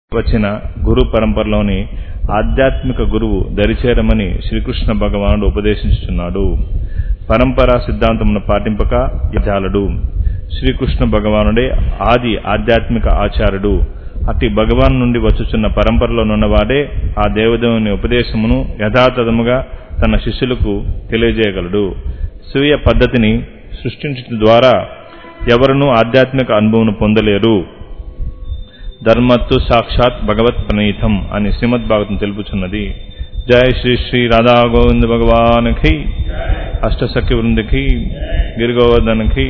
వచ్చిన గురు పరంపరలోని ఆధ్యాత్మిక గురువు దరిచేరమని శ్రీకృష్ణ భగవానుడు ఉపదేశించుచున్నాడు పరంపరా సిద్ధాంతమును పాటింపక జాలడు శ్రీకృష్ణ భగవానుడే ఆది ఆధ్యాత్మిక ఆచార్యుడు అట్టి భగవాన్ నుండి వచ్చుచున్న పరంపరలోనున్నవాడే ఆ దేవదేవుని ఉపదేశమును యథాతథముగా తన శిష్యులకు తెలియజేయగలడు స్వీయ పద్ధతిని సృష్టించడం ద్వారా ఎవరునూ ఆధ్యాత్మిక అనుభవం పొందలేరు ధర్మత్తు సాక్షాత్ భగవత్ ప్రణీతం అని శ్రీమద్ భాగవతం తెలుపుచున్నది జయ శ్రీ శ్రీ రాధా గోవింద భగవాన్కి అష్టసఖి వృందికి గిరిగోవర్ధన్కి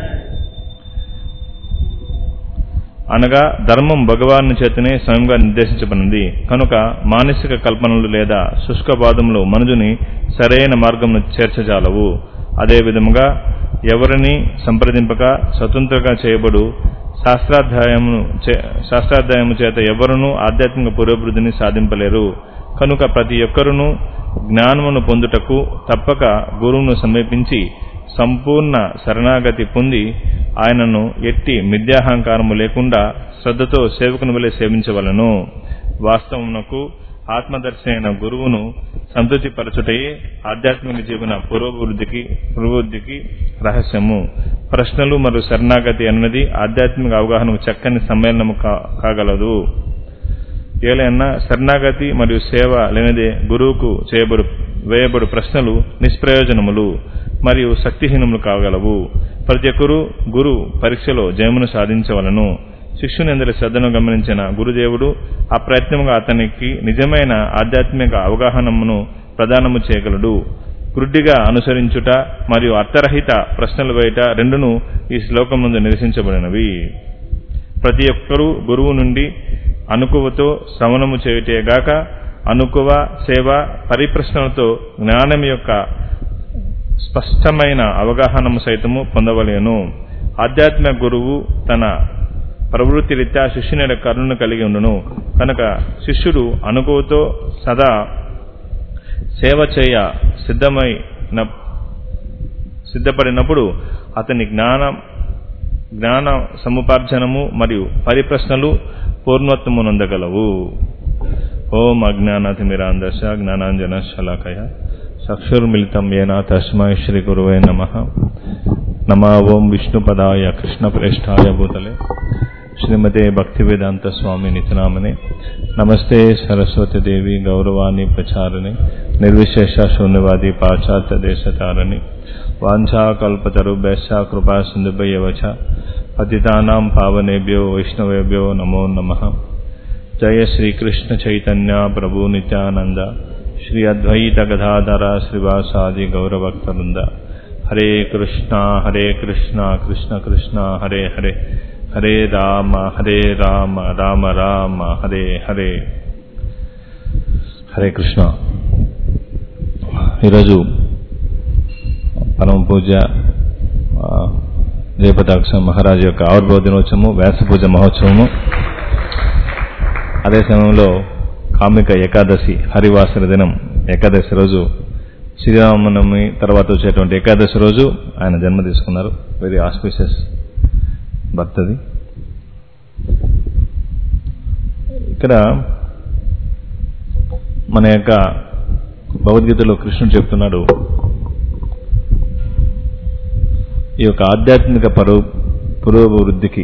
అనగా ధర్మం భగవాను చేతనే స్వయంగా నిర్దేశించబడింది కనుక మానసిక కల్పనలు లేదా శుష్కవాదములు మనుజుని సరైన మార్గమును చేర్చజాలవు అదే విధముగా ఎవరిని సంప్రదింపక స్వతంత్రంగా చేయబడు శాస్త్రాధ్యాయము శాస్త్రాధ్యాయము చేత ఎవరునూ ఆధ్యాత్మిక పురోభివృద్ధిని సాధింపలేరు కనుక ప్రతి ఒక్కరును జ్ఞానమును పొందుటకు తప్పక గురువును సమీపించి సంపూర్ణ శరణాగతి పొంది ఆయనను ఎట్టి మిథ్యాహంకారము లేకుండా శ్రద్ధతో సేవకుని వలె సేవించవలను వాస్తవమునకు ఆత్మదర్శి అయిన గురువును సంతృప్తిపరచుటయే ఆధ్యాత్మిక జీవన పురోభివృద్ధికి పురోభివృద్ధికి రహస్యము ప్రశ్నలు మరియు శరణాగతి అన్నది ఆధ్యాత్మిక అవగాహనకు చక్కని సమ్మేళనము కాగలదు ఏలైనా శరణాగతి మరియు సేవ లేనిదే గురువుకు చేయబడు వేయబడు ప్రశ్నలు నిష్ప్రయోజనములు మరియు శక్తిహీనములు కాగలవు ప్రతి ఒక్కరూ గురు పరీక్షలో జయమును సాధించవలను శిష్యుని అందరి శ్రద్ధను గమనించిన గురుదేవుడు ఆ ప్రయత్నముగా అతనికి నిజమైన ఆధ్యాత్మిక అవగాహనమును ప్రదానము చేయగలడు గుడ్డిగా అనుసరించుట మరియు అర్థరహిత ప్రశ్నలు వేయట రెండును ఈ శ్లోకం ముందు నిరసించబడినవి ప్రతి ఒక్కరూ గురువు నుండి అనుకువతో శ్రవణము చేయుటేగాక అనుకువ సేవ పరిప్రశ్నలతో జ్ఞానం యొక్క స్పష్టమైన అవగాహనము సైతము పొందవలేను ఆధ్యాత్మిక గురువు తన ప్రవృత్తి రీత్యా శిష్యుని కరుణను కలిగి ఉండును కనుక శిష్యుడు అనుకువతో సదా సేవ చేయ సిద్ధమైన సిద్ధపడినప్పుడు అతని జ్ఞానం జ్ఞాన సముపార్జనము మరియు పరిప్రశ్నలు పూర్ణత్వము నొందగలవు ఓం అజ్ఞానాతిమిరాందశ జ్ఞానాంజన శలాకయ చక్షుర్మిళితం ఏన తస్మై శ్రీ గురువే నమ నమా ఓం విష్ణుపదాయ కృష్ణప్రేష్ఠాయ భూతలే శ్రీమతే భక్తివేదాంత స్వామి నితనామనే నమస్తే సరస్వతి దేవి గౌరవాన్ని ప్రచారని నిర్విశేష శూన్యవాది పాశ్చాత్య దేశతారని వాంఛాకల్పతరుభ్యశ్చ కృపా సింధుభ్యవచ పతితానాం పావనేభ్యో వైష్ణవేభ్యో నమో నమ జయ శ్రీకృష్ణ చైతన్య ప్రభు నిత్యానంద శ్రీ అద్వైత గదాధర శ్రీవాసాది గౌరభక్తవృంద హరే కృష్ణ హరే కృష్ణ కృష్ణ కృష్ణ హరే హరే హరే రామ హరే రామ రామ రామ హరే హరే హరే కృష్ణ ఈరోజు పరమ పూజ జయపతాక్ష మహారాజు యొక్క ఆవిర్భావ దినోత్సవము వ్యాస పూజ మహోత్సవము అదే సమయంలో కామిక ఏకాదశి హరివాసర దినం ఏకాదశి రోజు శ్రీరామనవమి తర్వాత వచ్చేటువంటి ఏకాదశి రోజు ఆయన జన్మ తీసుకున్నారు వెరీ ఆస్పిషియస్ భర్తది ఇక్కడ మన యొక్క భగవద్గీతలో కృష్ణుడు చెప్తున్నాడు ఈ యొక్క ఆధ్యాత్మిక పరో పురోభివృద్ధికి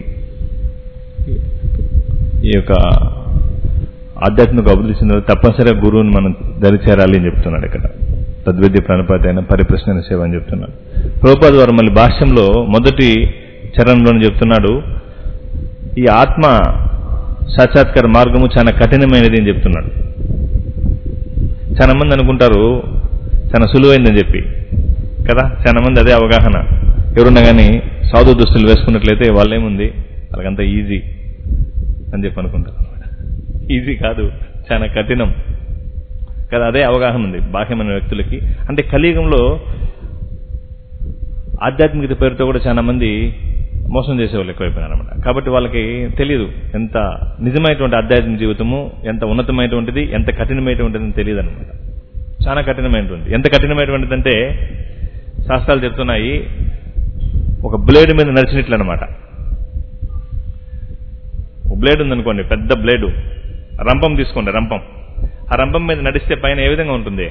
ఈ యొక్క ఆధ్యాత్మిక అభివృద్ధి చెందిన తప్పనిసరిగా గురువుని మనం దరిచేరాలి అని చెప్తున్నాడు ఇక్కడ తద్విద్య ప్రణపాతి అయిన పరిప్రశ్న సేవ అని చెప్తున్నాడు ప్రభుపాద వారు మళ్ళీ భాష్యంలో మొదటి చరణంలోనే చెప్తున్నాడు ఈ ఆత్మ సాక్షాత్కార మార్గము చాలా కఠినమైనది అని చెప్తున్నాడు చాలా మంది అనుకుంటారు చాలా సులువైందని చెప్పి కదా చాలా మంది అదే అవగాహన ఎవరున్నా కానీ సాధు దుస్తులు వేసుకున్నట్లయితే వాళ్ళేముంది వాళ్ళకంతా ఈజీ అని చెప్పి అనుకుంటారు ఈజీ కాదు చాలా కఠినం కదా అదే అవగాహన ఉంది బాహ్యమైన వ్యక్తులకి అంటే కలియుగంలో ఆధ్యాత్మికత పేరుతో కూడా చాలా మంది మోసం చేసేవాళ్ళు ఎక్కువైపోయినారు అనమాట కాబట్టి వాళ్ళకి తెలియదు ఎంత నిజమైనటువంటి ఆధ్యాత్మిక జీవితము ఎంత ఉన్నతమైనటువంటిది ఎంత కఠినమైనటువంటిది అని తెలియదు అనమాట చాలా కఠినమైనటువంటి ఎంత కఠినమైనటువంటిది అంటే శాస్త్రాలు చెప్తున్నాయి ఒక బ్లేడ్ మీద నడిచినట్లు అనమాట బ్లేడ్ ఉందనుకోండి పెద్ద బ్లేడు రంపం తీసుకోండి రంపం ఆ రంపం మీద నడిస్తే పైన ఏ విధంగా ఉంటుంది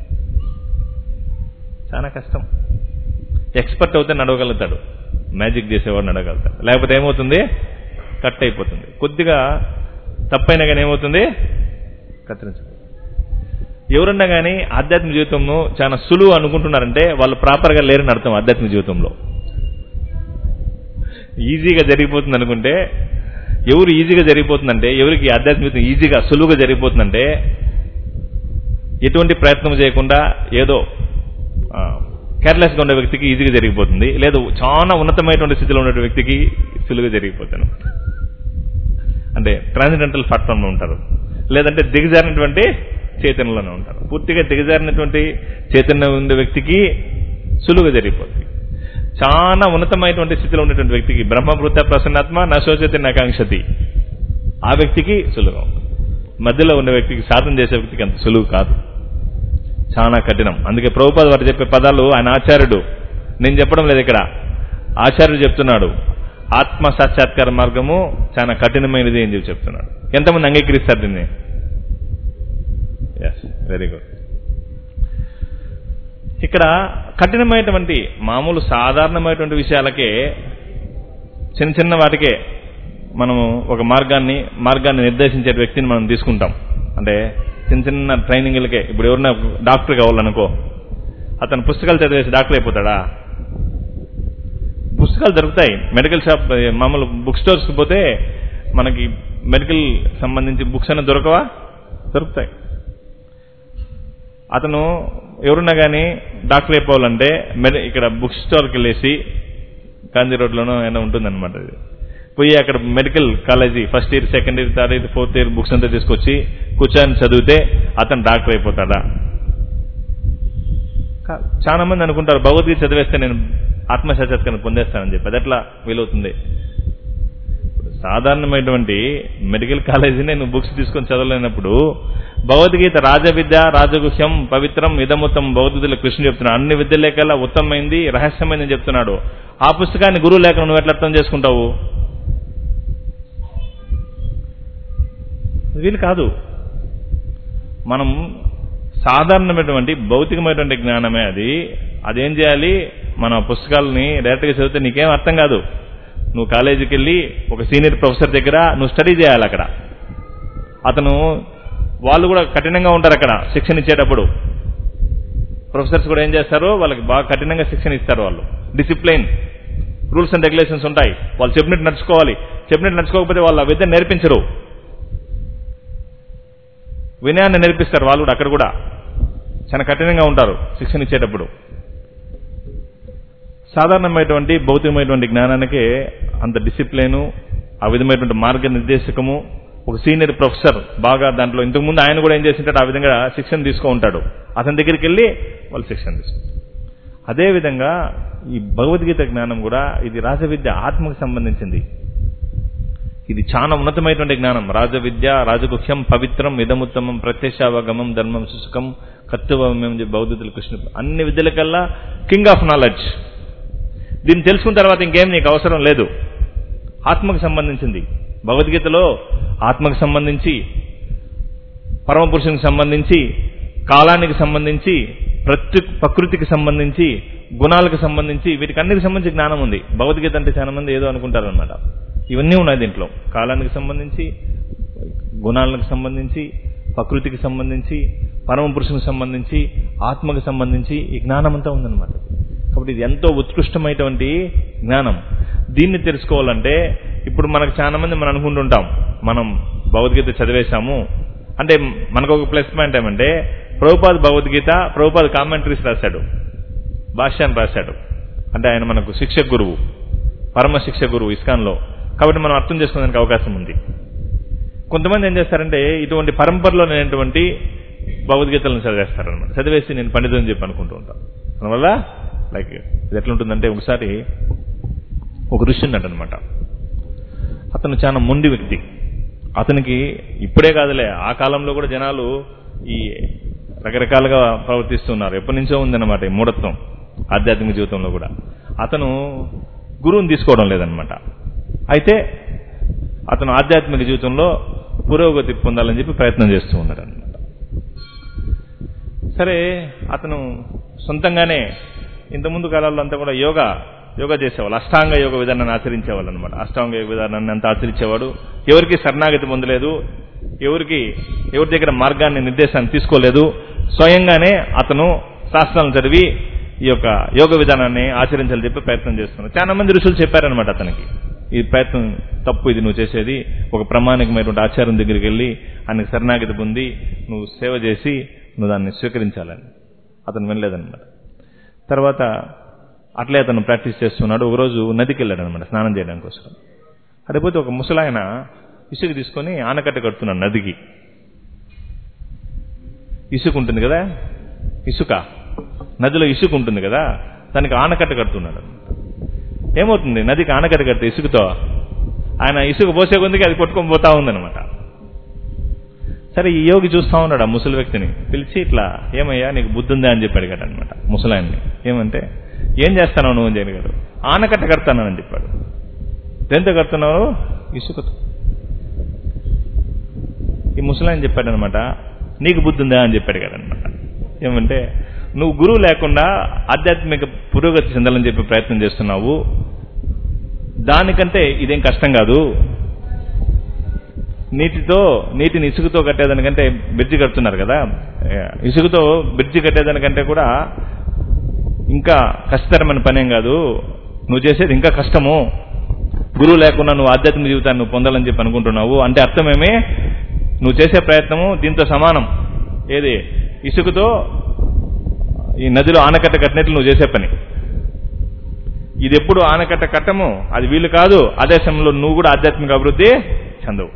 చాలా కష్టం ఎక్స్పర్ట్ అవుతే నడవగలుగుతాడు మ్యాజిక్ చేసేవాడు నడవగలుగుతాడు లేకపోతే ఏమవుతుంది కట్ అయిపోతుంది కొద్దిగా తప్పైనా కానీ ఏమవుతుంది కత్తిరించదు ఎవరన్నా కానీ ఆధ్యాత్మిక జీవితంలో చాలా సులువు అనుకుంటున్నారంటే వాళ్ళు ప్రాపర్గా లేరని అర్థం ఆధ్యాత్మిక జీవితంలో ఈజీగా జరిగిపోతుంది అనుకుంటే ఎవరు ఈజీగా జరిగిపోతుందంటే ఎవరికి ఆధ్యాత్మిక జీవితం ఈజీగా సులువుగా జరిగిపోతుందంటే ఎటువంటి ప్రయత్నం చేయకుండా ఏదో కేర్లెస్గా ఉండే వ్యక్తికి ఈజీగా జరిగిపోతుంది లేదు చాలా ఉన్నతమైనటువంటి స్థితిలో ఉండే వ్యక్తికి సులువుగా జరిగిపోతాను అంటే ట్రాన్సిడెంటల్ ప్లాట్ఫామ్లో ఉంటారు లేదంటే దిగజారినటువంటి చైతన్యంలోనే ఉంటారు పూర్తిగా దిగజారినటువంటి చైతన్యం ఉండే వ్యక్తికి సులువుగా జరిగిపోతుంది చాలా ఉన్నతమైనటువంటి స్థితిలో ఉన్నటువంటి వ్యక్తికి బ్రహ్మభృత ప్రసన్నాత్మ నశోచతి నకాంక్షతి ఆ వ్యక్తికి సులువుగా ఉంటుంది మధ్యలో ఉన్న వ్యక్తికి సాధన చేసే వ్యక్తికి అంత సులువు కాదు చాలా కఠినం అందుకే ప్రభుపాద వారు చెప్పే పదాలు ఆయన ఆచార్యుడు నేను చెప్పడం లేదు ఇక్కడ ఆచార్యుడు చెప్తున్నాడు ఆత్మ సాక్షాత్కార మార్గము చాలా కఠినమైనది అని చెప్పి చెప్తున్నాడు ఎంతమంది అంగీకరిస్తారు దీన్ని ఎస్ వెరీ గుడ్ ఇక్కడ కఠినమైనటువంటి మామూలు సాధారణమైనటువంటి విషయాలకే చిన్న చిన్న వాటికే మనము ఒక మార్గాన్ని మార్గాన్ని నిర్దేశించే వ్యక్తిని మనం తీసుకుంటాం అంటే చిన్న చిన్న ట్రైనింగ్లకే ఇప్పుడు ఎవరన్నా డాక్టర్ కావాలనుకో అతను పుస్తకాలు చదివేసి డాక్టర్ అయిపోతాడా పుస్తకాలు దొరుకుతాయి మెడికల్ షాప్ మామూలు బుక్ స్టోర్స్కి పోతే మనకి మెడికల్ సంబంధించి బుక్స్ అన్న దొరకవా దొరుకుతాయి అతను ఎవరున్నా కానీ డాక్టర్ అయిపోవాలంటే మెడి ఇక్కడ బుక్ స్టోర్కి వెళ్ళేసి గాంధీ రోడ్లోనో ఏమైనా ఉంటుందన్నమాట ఇది పోయి అక్కడ medical college first year second year third year fourth year books అంతా తీసుకొచ్చి కూర్చొని చదివితే అతను డాక్టర్ అయిపోతాడా చాలా మంది అనుకుంటారు భగవద్గీత చదివేస్తే నేను ఆత్మసాక్షాత్కారం పొందేస్తానని చెప్పి అది ఎట్లా వీలవుతుంది సాధారణమైనటువంటి మెడికల్ కాలేజీ నేను బుక్స్ తీసుకొని చదవలేనప్పుడు భగవద్గీత రాజవిద్య రాజగుహ్యం పవిత్రం ఇదముత్తం భగవద్గీతలో కృష్ణుడు చెప్తున్నాడు అన్ని విద్యలే కల్లా ఉత్తమమైంది రహస్యమైందని చెప్తున్నాడు ఆ పుస్తకాన్ని గురువు లేక నువ్వు ఎట్లా అర్థం చేసుకుంటావు వీలు కాదు మనం సాధారణమైనటువంటి భౌతికమైనటువంటి జ్ఞానమే అది అదేం చేయాలి మన పుస్తకాలని డైరెక్ట్గా చదివితే నీకేం అర్థం కాదు నువ్వు కాలేజీకి వెళ్ళి ఒక సీనియర్ ప్రొఫెసర్ దగ్గర నువ్వు స్టడీ చేయాలి అక్కడ అతను వాళ్ళు కూడా కఠినంగా ఉంటారు అక్కడ శిక్షణ ఇచ్చేటప్పుడు ప్రొఫెసర్స్ కూడా ఏం చేస్తారు వాళ్ళకి బాగా కఠినంగా శిక్షణ ఇస్తారు వాళ్ళు డిసిప్లైన్ రూల్స్ అండ్ రెగ్యులేషన్స్ ఉంటాయి వాళ్ళు చెప్పినట్టు నడుచుకోవాలి చెప్పినట్టు నడుచుకోకపోతే వాళ్ళు ఆ విద్య నేర్పించరు వినయాన్ని నేర్పిస్తారు వాళ్ళు కూడా అక్కడ కూడా చాలా కఠినంగా ఉంటారు శిక్షణ ఇచ్చేటప్పుడు సాధారణమైనటువంటి భౌతికమైనటువంటి జ్ఞానానికే అంత డిసిప్లిను ఆ విధమైనటువంటి మార్గనిర్దేశకము ఒక సీనియర్ ప్రొఫెసర్ బాగా దాంట్లో ఇంతకుముందు ఆయన కూడా ఏం చేసింటాడు ఆ విధంగా శిక్షణ తీసుకో ఉంటాడు అతని దగ్గరికి వెళ్ళి వాళ్ళు శిక్షణ తీసుకుంటారు అదేవిధంగా ఈ భగవద్గీత జ్ఞానం కూడా ఇది రాజవిద్య ఆత్మకు సంబంధించింది ఇది చాలా ఉన్నతమైనటువంటి జ్ఞానం రాజవిద్య రాజగుహ్యం పవిత్రం ఇదముత్తమం ప్రత్యక్షావగమం ధర్మం శుసుకం కర్తవ్యం బౌద్ధులు కృష్ణ అన్ని విద్యలకల్లా కింగ్ ఆఫ్ నాలెడ్జ్ దీన్ని తెలుసుకున్న తర్వాత ఇంకేం నీకు అవసరం లేదు ఆత్మకు సంబంధించింది భగవద్గీతలో ఆత్మకు సంబంధించి పరమపురుషునికి సంబంధించి కాలానికి సంబంధించి ప్రతి ప్రకృతికి సంబంధించి గుణాలకు సంబంధించి వీటికి అన్నిటికి సంబంధించి జ్ఞానం ఉంది భగవద్గీత అంటే చాలా మంది ఏదో అనుకుంటారనమాట ఇవన్నీ ఉన్నాయి దీంట్లో కాలానికి సంబంధించి గుణాలకు సంబంధించి ప్రకృతికి సంబంధించి పరమ పురుషునికి సంబంధించి ఆత్మకు సంబంధించి ఈ జ్ఞానం అంతా ఉందన్నమాట కాబట్టి ఇది ఎంతో ఉత్కృష్టమైనటువంటి జ్ఞానం దీన్ని తెలుసుకోవాలంటే ఇప్పుడు మనకు చాలా మంది మనం అనుకుంటుంటాం మనం భగవద్గీత చదివేశాము అంటే మనకు ఒక ప్లస్ పాయింట్ ఏమంటే ప్రభుపాద్ భగవద్గీత ప్రభుపాద్ కామెంటరీస్ రాశాడు భాష్యాన్ని రాశాడు అంటే ఆయన మనకు శిక్షక గురువు పరమ శిక్ష గురువు ఇస్కాన్లో కాబట్టి మనం అర్థం చేసుకోవడానికి అవకాశం ఉంది కొంతమంది ఏం చేస్తారంటే ఇటువంటి పరంపరలో లేనటువంటి భగవద్గీతలను చదివేస్తారనమాట చదివేసి నేను పండితుని చెప్పి అనుకుంటూ ఉంటాను దానివల్ల లైక్ ఇది ఎట్లుంటుందంటే ఒకసారి ఒక ఋషి ఉన్నాడనమాట అతను చాలా మొండి వ్యక్తి అతనికి ఇప్పుడే కాదులే ఆ కాలంలో కూడా జనాలు ఈ రకరకాలుగా ప్రవర్తిస్తున్నారు ఎప్పటి నుంచో ఉందన్నమాట ఈ మూఢత్వం ఆధ్యాత్మిక జీవితంలో కూడా అతను గురువుని తీసుకోవడం లేదనమాట అయితే అతను ఆధ్యాత్మిక జీవితంలో పురోగతి పొందాలని చెప్పి ప్రయత్నం చేస్తూ ఉన్నాడు అనమాట సరే అతను సొంతంగానే ఇంతకుముందు కాలాల్లో అంతా కూడా యోగా యోగా చేసేవాళ్ళు అష్టాంగ యోగ విధానాన్ని ఆచరించేవాళ్ళు అనమాట అష్టాంగ యోగ విధానాన్ని అంతా ఆచరించేవాడు ఎవరికి శరణాగతి పొందలేదు ఎవరికి ఎవరి దగ్గర మార్గాన్ని నిర్దేశాన్ని తీసుకోలేదు స్వయంగానే అతను శాస్త్రాలను చదివి ఈ యొక్క యోగ విధానాన్ని ఆచరించాలని చెప్పి ప్రయత్నం చేస్తున్నాడు చాలా మంది ఋషులు చెప్పారనమాట అతనికి ఈ ప్రయత్నం తప్పు ఇది నువ్వు చేసేది ఒక ప్రామాణికమైనటువంటి ఆచారం దగ్గరికి వెళ్ళి ఆయనకు శరణాగతి పొంది నువ్వు సేవ చేసి నువ్వు దాన్ని స్వీకరించాలని అతను వినలేదన్నమాట తర్వాత అట్లే అతను ప్రాక్టీస్ చేస్తున్నాడు ఒకరోజు నదికి వెళ్ళాడు అనమాట స్నానం చేయడానికి కోసం అడిపోతే ఒక ముసలాయన ఇసుక తీసుకొని ఆనకట్ట కడుతున్నాడు నదికి ఇసుక ఉంటుంది కదా ఇసుక నదిలో ఇసుక ఉంటుంది కదా దానికి ఆనకట్ట కడుతున్నాడు ఏమవుతుంది నదికి ఆనకట్ట కడితే ఇసుకతో ఆయన ఇసుక పోసే కొద్దికి అది కొట్టుకొని పోతా ఉందన్నమాట సరే ఈ యోగి చూస్తా ఉన్నాడు ఆ ముసలి వ్యక్తిని పిలిచి ఇట్లా ఏమయ్యా నీకు బుద్ధి ఉందా అని చెప్పి అడిగాడు అనమాట ముసలాయన్ని ఏమంటే ఏం చేస్తాను నువ్వు అని అడిగాడు ఆనకట్ట కడతానని చెప్పాడు దేంతో కడుతున్నావు ఇసుకతో ఈ ముసలాయన చెప్పాడు అనమాట నీకు బుద్ధి ఉందా అని చెప్పి అడిగాడు అనమాట ఏమంటే నువ్వు గురువు లేకుండా ఆధ్యాత్మిక పురోగతి చెందాలని చెప్పి ప్రయత్నం చేస్తున్నావు దానికంటే ఇదేం కష్టం కాదు నీటితో నీటిని ఇసుకతో కట్టేదానికంటే బ్రిడ్జి కడుతున్నారు కదా ఇసుకతో బ్రిడ్జి కట్టేదానికంటే కూడా ఇంకా కష్టతరమైన పనేం కాదు నువ్వు చేసేది ఇంకా కష్టము గురువు లేకుండా నువ్వు ఆధ్యాత్మిక జీవితాన్ని నువ్వు పొందాలని చెప్పి అనుకుంటున్నావు అంటే అర్థమేమి నువ్వు చేసే ప్రయత్నము దీంతో సమానం ఏది ఇసుకతో ఈ నదిలో ఆనకట్ట కట్టినట్లు నువ్వు చేసే పని ఇది ఎప్పుడు ఆనకట్ట కట్టము అది వీలు కాదు అదే సమయంలో నువ్వు కూడా ఆధ్యాత్మిక అభివృద్ధి చెందవు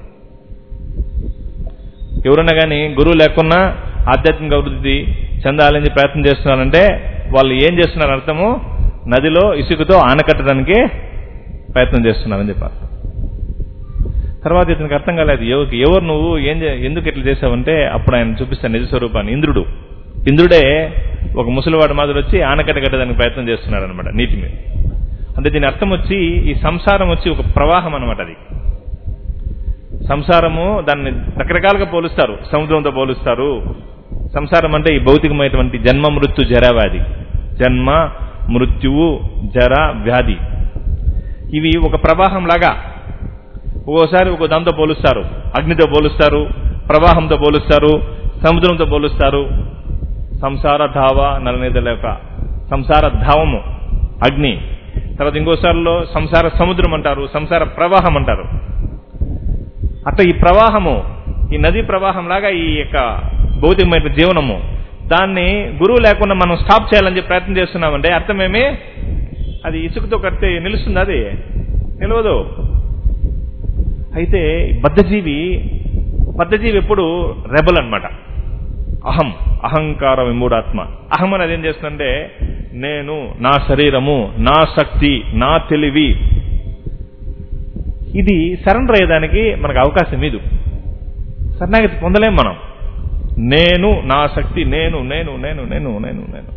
ఎవరన్నా కానీ గురువు లేకున్నా ఆధ్యాత్మిక అభివృద్ధి చెందాలని ప్రయత్నం చేస్తున్నారంటే వాళ్ళు ఏం చేస్తున్నారు అర్థము నదిలో ఇసుకతో ఆనకట్టడానికి ప్రయత్నం చేస్తున్నారని చెప్పారు తర్వాత ఇతనికి అర్థం కాలేదు ఎవరికి ఎవరు నువ్వు ఏం ఎందుకు ఇట్లా చేసావంటే అప్పుడు ఆయన చూపిస్తాను నిజ స్వరూపాన్ని ఇంద్రుడు ఇంద్రుడే ఒక ముసలివాడు మాదిరి వచ్చి ఆనకట్ట కట్టడానికి ప్రయత్నం చేస్తున్నాడు అనమాట నీటి మీద అంటే దీని అర్థం వచ్చి ఈ సంసారం వచ్చి ఒక ప్రవాహం అనమాట అది సంసారము దాన్ని రకరకాలుగా పోలుస్తారు సముద్రంతో పోలుస్తారు సంసారం అంటే ఈ భౌతికమైనటువంటి జన్మ మృత్యు జరావ్యాధి జన్మ మృత్యువు జర వ్యాధి ఇవి ఒక ప్రవాహం లాగా ఒక్కోసారి ఒక దాంతో పోలుస్తారు అగ్నితో పోలుస్తారు ప్రవాహంతో పోలుస్తారు సముద్రంతో పోలుస్తారు సంసార ధావ నలనేదల యొక్క సంసార ధావము అగ్ని తర్వాత ఇంకోసారిలో సంసార సముద్రం అంటారు సంసార ప్రవాహం అంటారు అట్లా ఈ ప్రవాహము ఈ నదీ ప్రవాహం లాగా ఈ యొక్క భౌతికమైన జీవనము దాన్ని గురువు లేకుండా మనం స్టాప్ చేయాలని చెప్పి ప్రయత్నం చేస్తున్నామంటే అర్థమేమి అది ఇసుకతో కడితే నిలుస్తుంది అది నిలవదు అయితే బద్ధజీవి బద్ధజీవి ఎప్పుడు రెబల్ అనమాట అహం అహంకార విమూఢాత్మ అహం అనేది ఏం చేస్తుందంటే నేను నా శరీరము నా శక్తి నా తెలివి ఇది సరెండర్ అయ్యేదానికి మనకు అవకాశం ఇది శరణాగతి పొందలేం మనం నేను నా శక్తి నేను నేను నేను నేను నేను నేను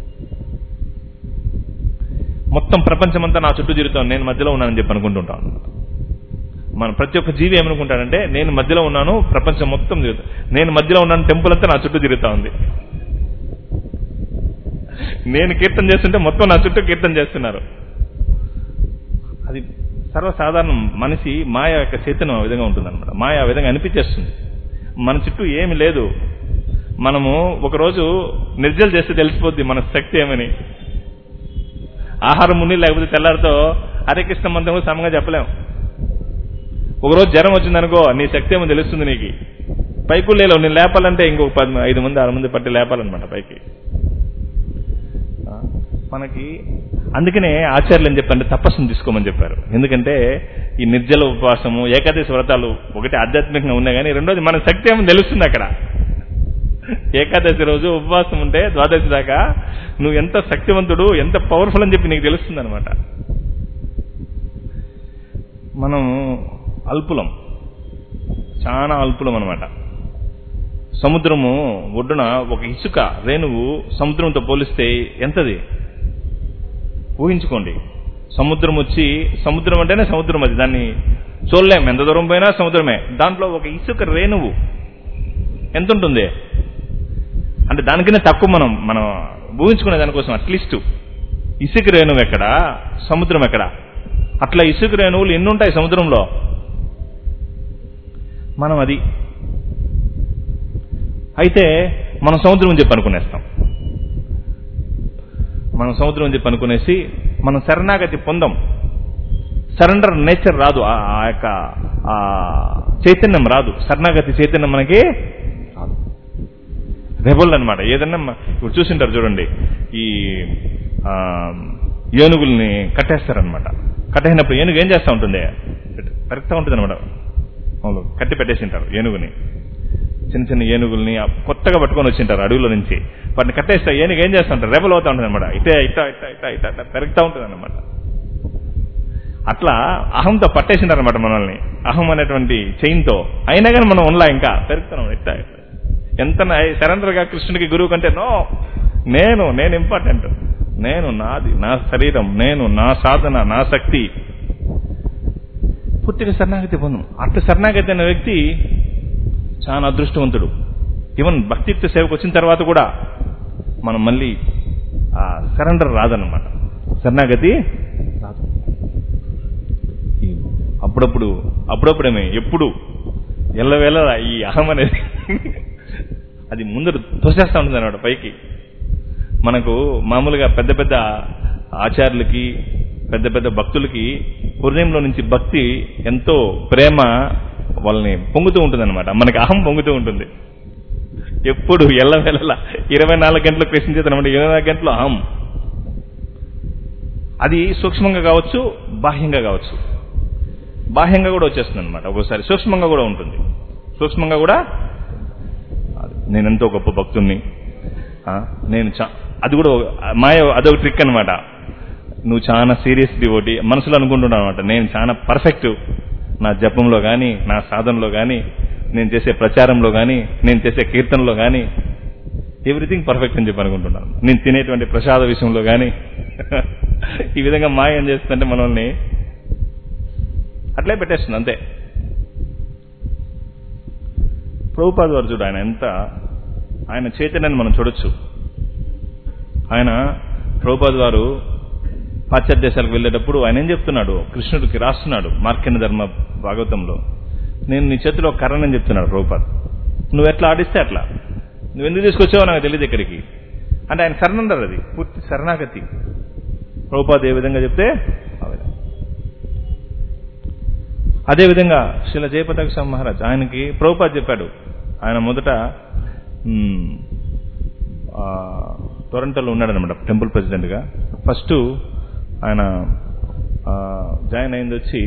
మొత్తం ప్రపంచమంతా నా చుట్టూ తిరుగుతాను నేను మధ్యలో ఉన్నానని చెప్పి అనుకుంటుంటాను మన ప్రతి ఒక్క జీవి ఏమనుకుంటాడంటే నేను మధ్యలో ఉన్నాను ప్రపంచం మొత్తం తిరుగుతా నేను మధ్యలో ఉన్నాను టెంపుల్ అంతా నా చుట్టూ తిరుగుతా ఉంది నేను కీర్తన చేస్తుంటే మొత్తం నా చుట్టూ కీర్తన చేస్తున్నారు అది సర్వసాధారణం మనిషి మాయ యొక్క చైతన్యం ఆ విధంగా ఉంటుందన్నమాట మాయ ఆ విధంగా అనిపించేస్తుంది మన చుట్టూ ఏమి లేదు మనము ఒకరోజు నిర్జలు చేస్తే తెలిసిపోద్ది మన శక్తి ఏమని ఆహారం ముని లేకపోతే తెల్లారితో హరే కృష్ణ మంత్రం సమంగా చెప్పలేం ఒకరోజు జ్వరం వచ్చిందనుకో నీ శక్తి ఏమో తెలుస్తుంది నీకు పైకు లేవు నేను లేపాలంటే ఇంకొక పది ఐదు మంది ఆరు మంది పట్టి లేపాలన్నమాట పైకి మనకి అందుకనే ఆచార్యులు అని చెప్పండి తపస్సును తీసుకోమని చెప్పారు ఎందుకంటే ఈ నిర్జల ఉపవాసము ఏకాదశి వ్రతాలు ఒకటి ఆధ్యాత్మికంగా ఉన్నాయి కానీ రెండోది మన శక్తి ఏమో తెలుస్తుంది అక్కడ ఏకాదశి రోజు ఉపవాసం ఉంటే ద్వాదశి దాకా నువ్వు ఎంత శక్తివంతుడు ఎంత పవర్ఫుల్ అని చెప్పి నీకు తెలుస్తుంది అనమాట మనం అల్పులం చాలా అల్పులం అనమాట సముద్రము ఒడ్డున ఒక ఇసుక రేణువు సముద్రంతో పోలిస్తే ఎంతది ఊహించుకోండి సముద్రం వచ్చి సముద్రం అంటేనే సముద్రం అది దాన్ని చూడలేం ఎంత దూరం పోయినా సముద్రమే దాంట్లో ఒక ఇసుక రేణువు ఎంత ఉంటుంది అంటే దానికన్నా తక్కువ మనం మనం ఊహించుకునే దానికోసం అట్లీస్ట్ ఇసుక రేణువు ఎక్కడ సముద్రం ఎక్కడ అట్లా ఇసుక రేణువులు ఎన్ని ఉంటాయి సముద్రంలో మనం అది అయితే మనం సముద్రం అని చెప్పి అనుకునేస్తాం మనం సముద్రం అని చెప్పి అనుకునేసి మనం శరణాగతి పొందం సరెండర్ నేచర్ రాదు ఆ ఆ యొక్క ఆ చైతన్యం రాదు శరణాగతి చైతన్యం మనకి రాదు రెబల్ అనమాట ఏదన్నా మ- ఇప్పుడు చూసింటారు చూడండి ఈ ఆ, ఏనుగుల్ని కట్టేస్తారనమాట కట్టేసినప్పుడు ఏనుగు ఏం చేస్తూ ఉంటుంది పెరుగుతూ ఉంటుంది అనమాట కట్టి పెట్టేసింటారు ఏనుగుని చిన్న చిన్న ఏనుగుల్ని ఆ కొత్తగా పట్టుకొని వచ్చింటారు అడవిలో నుంచి వాటిని కట్టేస్తే ఏనుగు ఏం చేస్తుంటారు రెబల్ అవుతా ఉంటుంది అనమాట ఇటే ఇట్ట ఇట్ట ఇట్ట ఇట్ట ఇట్ట పెరుగుతూ ఉంటుంది అనమాట అట్లా అహంతో పట్టేసింటారు అనమాట మనల్ని అహం అనేటువంటి చైన్తో అయినా కానీ మనం ఉండలా ఇంకా పెరుగుతున్నాం ఇట్ట ఇట్ట ఎంత సరెండర్ గా కృష్ణుడికి గురువు కంటే నో నేను నేను ఇంపార్టెంట్ నేను నాది నా శరీరం నేను నా సాధన నా శక్తి పూర్తిగా శరణాగతి పొందం అట్లా శరణాగతి అనే వ్యక్తి చాలా అదృష్టవంతుడు ఈవెన్ భక్తియుక్త సేవకు వచ్చిన తర్వాత కూడా మనం మళ్ళీ ఆ సరెండర్ రాదనమాట శరణాగతి రాదు ఈ అప్పుడప్పుడు అప్పుడప్పుడేమే ఎప్పుడు ఎల్లవేళ ఈ అహం అనేది అది ముందర తోసేస్తా ఉంటుంది అనమాట పైకి మనకు మామూలుగా పెద్ద పెద్ద ఆచార్యులకి పెద్ద పెద్ద భక్తులకి హృదయంలో నుంచి భక్తి ఎంతో ప్రేమ వాళ్ళని పొంగుతూ ఉంటుంది అనమాట మనకి అహం పొంగుతూ ఉంటుంది ఎప్పుడు ఎల్లవేళలా ఇరవై నాలుగు గంటలు కృష్ణ చేత అనమాట ఇరవై నాలుగు గంటలు అహం అది సూక్ష్మంగా కావచ్చు బాహ్యంగా కావచ్చు బాహ్యంగా కూడా వచ్చేస్తుంది అనమాట ఒక్కోసారి సూక్ష్మంగా కూడా ఉంటుంది సూక్ష్మంగా కూడా నేను ఎంతో గొప్ప భక్తుణ్ణి ఆ, నేను చా అది కూడా ఒక- మాయ అదొక ట్రిక్ అనమాట నువ్వు చాలా సీరియస్ డివోటి మనసులో అనుకుంటున్నావు అనమాట నేను చాలా పర్ఫెక్ట్ నా జపంలో కానీ నా సాధనలో కానీ నేను చేసే ప్రచారంలో కానీ నేను చేసే కీర్తనలో కానీ ఎవ్రీథింగ్ పర్ఫెక్ట్ అని చెప్పి అనుకుంటున్నాను నేను తినేటువంటి ప్రసాద విషయంలో కానీ ఈ విధంగా మాయ ఏం చేస్తుందంటే మనల్ని అట్లే పెట్టేస్తుంది అంతే ప్రభుపాద వారు చూడు ఆయన ఎంత ఆయన చైతన్యాన్ని మనం చూడొచ్చు ఆయన ప్రభుపాద వారు పాశ్చాత్య దేశాలకు వెళ్ళేటప్పుడు ఆయన ఏం చెప్తున్నాడు కృష్ణుడికి రాస్తున్నాడు మార్కెండ ధర్మ భాగవతంలో నేను నీ చేతిలో ఒక కర్రనని చెప్తున్నాడు ప్రభుపాద్ నువ్వు ఎట్లా ఆడిస్తే అట్లా నువ్వు ఎందుకు తీసుకొచ్చావో నాకు తెలియదు ఇక్కడికి అంటే ఆయన శరణంటారు అది పూర్తి శరణాగతి ప్రభుపాద్ ఏ విధంగా చెప్తే ఆ విధంగా అదేవిధంగా శిల జయపతాక్ష మహారాజ్ ఆయనకి ప్రభుపాద్ చెప్పాడు ఆయన మొదట మ్, ఆ, టొరంటోలో ఉన్నాడనమాట టెంపుల్ ప్రెసిడెంట్గా ఫస్ట్ ఆయన ఆ, జాయిన్ అయింది వచ్చి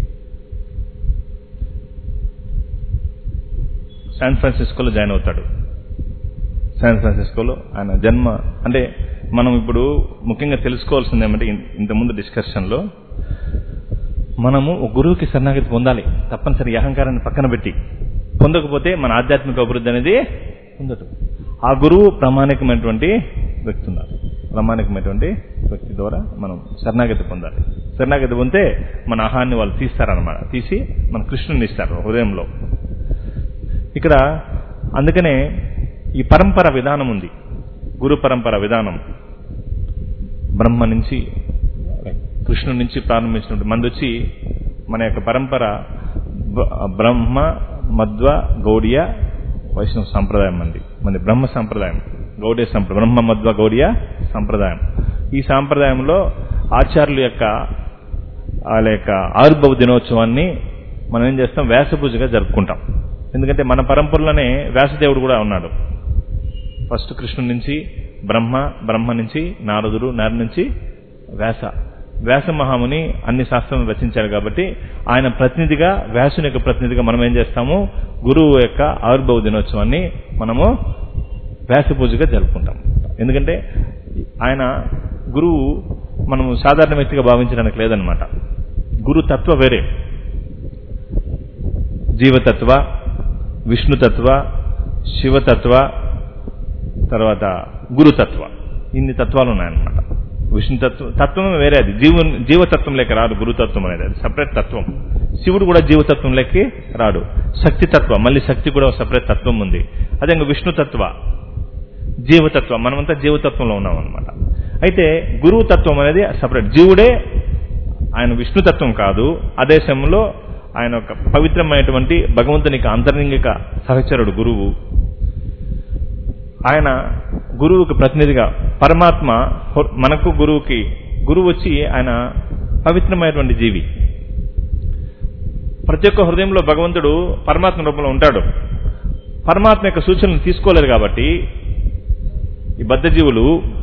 శాన్ ఫ్రాన్సిస్కోలో జాయిన్ అవుతాడు శాన్ ఫ్రాన్సిస్కోలో ఆయన జన్మ అంటే మనం ఇప్పుడు ముఖ్యంగా తెలుసుకోవాల్సింది ఏమంటే ఇన్- ఇంతకుముందు డిస్కషన్లో మనము ఒక గురువుకి శరణాగతి పొందాలి తప్పనిసరి ఈ అహంకారాన్ని పక్కన పెట్టి పొందకపోతే మన ఆధ్యాత్మిక అభివృద్ధి అనేది ఉండదు ఆ గురువు ప్రామాణికమైనటువంటి వ్యక్తి ఉన్నారు ప్రామాణికమైనటువంటి వ్యక్తి ద్వారా మనం శరణాగతి పొందాలి శరణాగతి పొందితే మన అహాన్ని వాళ్ళు తీస్తారనమాట తీసి మన కృష్ణుని ఇస్తారు హృదయంలో ఇక్కడ అందుకనే ఈ పరంపర విధానం ఉంది గురు పరంపర విధానం బ్రహ్మ నుంచి కృష్ణుడి నుంచి ప్రారంభించినటువంటి మంది వచ్చి మన యొక్క పరంపర బ- బ్రహ్మ మధ్వ గౌడియ వైష్ణవ సంప్రదాయం మంది మంది బ్రహ్మ సంప్రదాయం గౌడియ సంప్రదాయం బ్రహ్మ మధ్వ గౌడియ సంప్రదాయం ఈ సాంప్రదాయంలో ఆచార్యుల యొక్క వాళ్ళ యొక్క ఆవిర్భవ దినోత్సవాన్ని మనం ఏం చేస్తాం వ్యాస పూజగా జరుపుకుంటాం ఎందుకంటే మన పరంపరలోనే వ్యాసదేవుడు కూడా ఉన్నాడు ఫస్ట్ కృష్ణుడి నుంచి బ్రహ్మ బ్రహ్మ నుంచి నారదుడు నారదు నుంచి వ్యాస వ్యాస మహాముని అన్ని శాస్త్రాలను రచించారు కాబట్టి ఆయన ప్రతినిధిగా వ్యాసుని యొక్క ప్రతినిధిగా మనం ఏం చేస్తాము గురువు యొక్క ఆవిర్భవ దినోత్సవాన్ని మనము వ్యాస పూజగా జరుపుకుంటాం ఎందుకంటే ఆయన గురువు మనము సాధారణ వ్యక్తిగా భావించడానికి లేదనమాట గురు తత్వ వేరే జీవతత్వ విష్ణుతత్వ శివతత్వ తర్వాత గురుతత్వ ఇన్ని తత్వాలు ఉన్నాయన్నమాట విష్ణు తత్వం తత్వం వేరే అది జీవ జీవతత్వం లేక రాదు గురుతత్వం అనేది అది సపరేట్ తత్వం శివుడు కూడా జీవతత్వంలోకి రాడు శక్తి తత్వ మళ్ళీ శక్తి కూడా సపరేట్ తత్వం ఉంది అదే ఇంకా విష్ణు తత్వ జీవతత్వం మనమంతా జీవతత్వంలో ఉన్నాం అనమాట అయితే గురువు తత్వం అనేది సపరేట్ జీవుడే ఆయన విష్ణుతత్వం కాదు అదే సమయంలో ఆయన ఒక పవిత్రమైనటువంటి భగవంతునికి అంతర్లింగిక సహచరుడు గురువు ఆయన గురువుకి ప్రతినిధిగా పరమాత్మ హొ- మనకు గురువుకి గురువు వచ్చి ఆయన పవిత్రమైనటువంటి జీవి ప్రతి ఒక్క హృదయంలో భగవంతుడు పరమాత్మ రూపంలో ఉంటాడు పరమాత్మ యొక్క సూచనలు తీసుకోలేరు కాబట్టి ఈ బద్ధజీవులు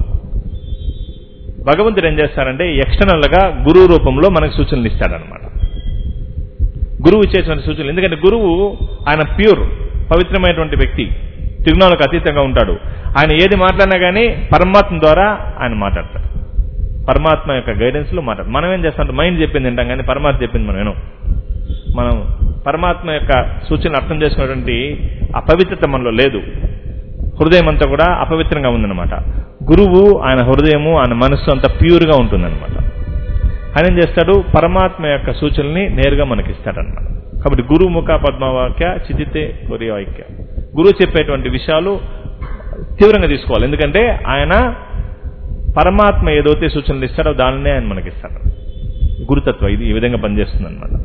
భగవంతుడు ఏం చేస్తారంటే ఎక్స్టర్నల్ గా గురువు రూపంలో మనకు సూచనలు ఇస్తాడనమాట గురువు ఇచ్చేటువంటి సూచనలు ఎందుకంటే గురువు ఆయన ప్యూర్ పవిత్రమైనటువంటి వ్యక్తి తిరునాళ్ళకు అతీతంగా ఉంటాడు ఆయన ఏది మాట్లాడినా కానీ పరమాత్మ ద్వారా ఆయన మాట్లాడతాడు పరమాత్మ యొక్క గైడెన్స్ లో మాట్లాడు మనం ఏం చేస్తాం మైండ్ చెప్పింది వింటాం కానీ పరమాత్మ చెప్పింది మనం వినం మనం పరమాత్మ యొక్క సూచనలు అర్థం చేసుకున్నటువంటి ఆ పవిత్రత మనలో లేదు హృదయం అంతా కూడా అపవిత్రంగా ఉందన్నమాట గురువు ఆయన హృదయము ఆయన మనస్సు అంతా ప్యూర్గా ఉంటుందన్నమాట ఆయన ఏం చేస్తాడు పరమాత్మ యొక్క సూచనల్ని నేరుగా మనకి ఇస్తాడన్నమాట కాబట్టి గురు ముఖ పద్మవాక్య చితితే కొరియవాక్య గురువు చెప్పేటువంటి విషయాలు తీవ్రంగా తీసుకోవాలి ఎందుకంటే ఆయన పరమాత్మ ఏదైతే సూచనలు ఇస్తాడో దానినే ఆయన మనకి ఇస్తాడు గురుతత్వం ఇది ఈ విధంగా పనిచేస్తుంది అనమాట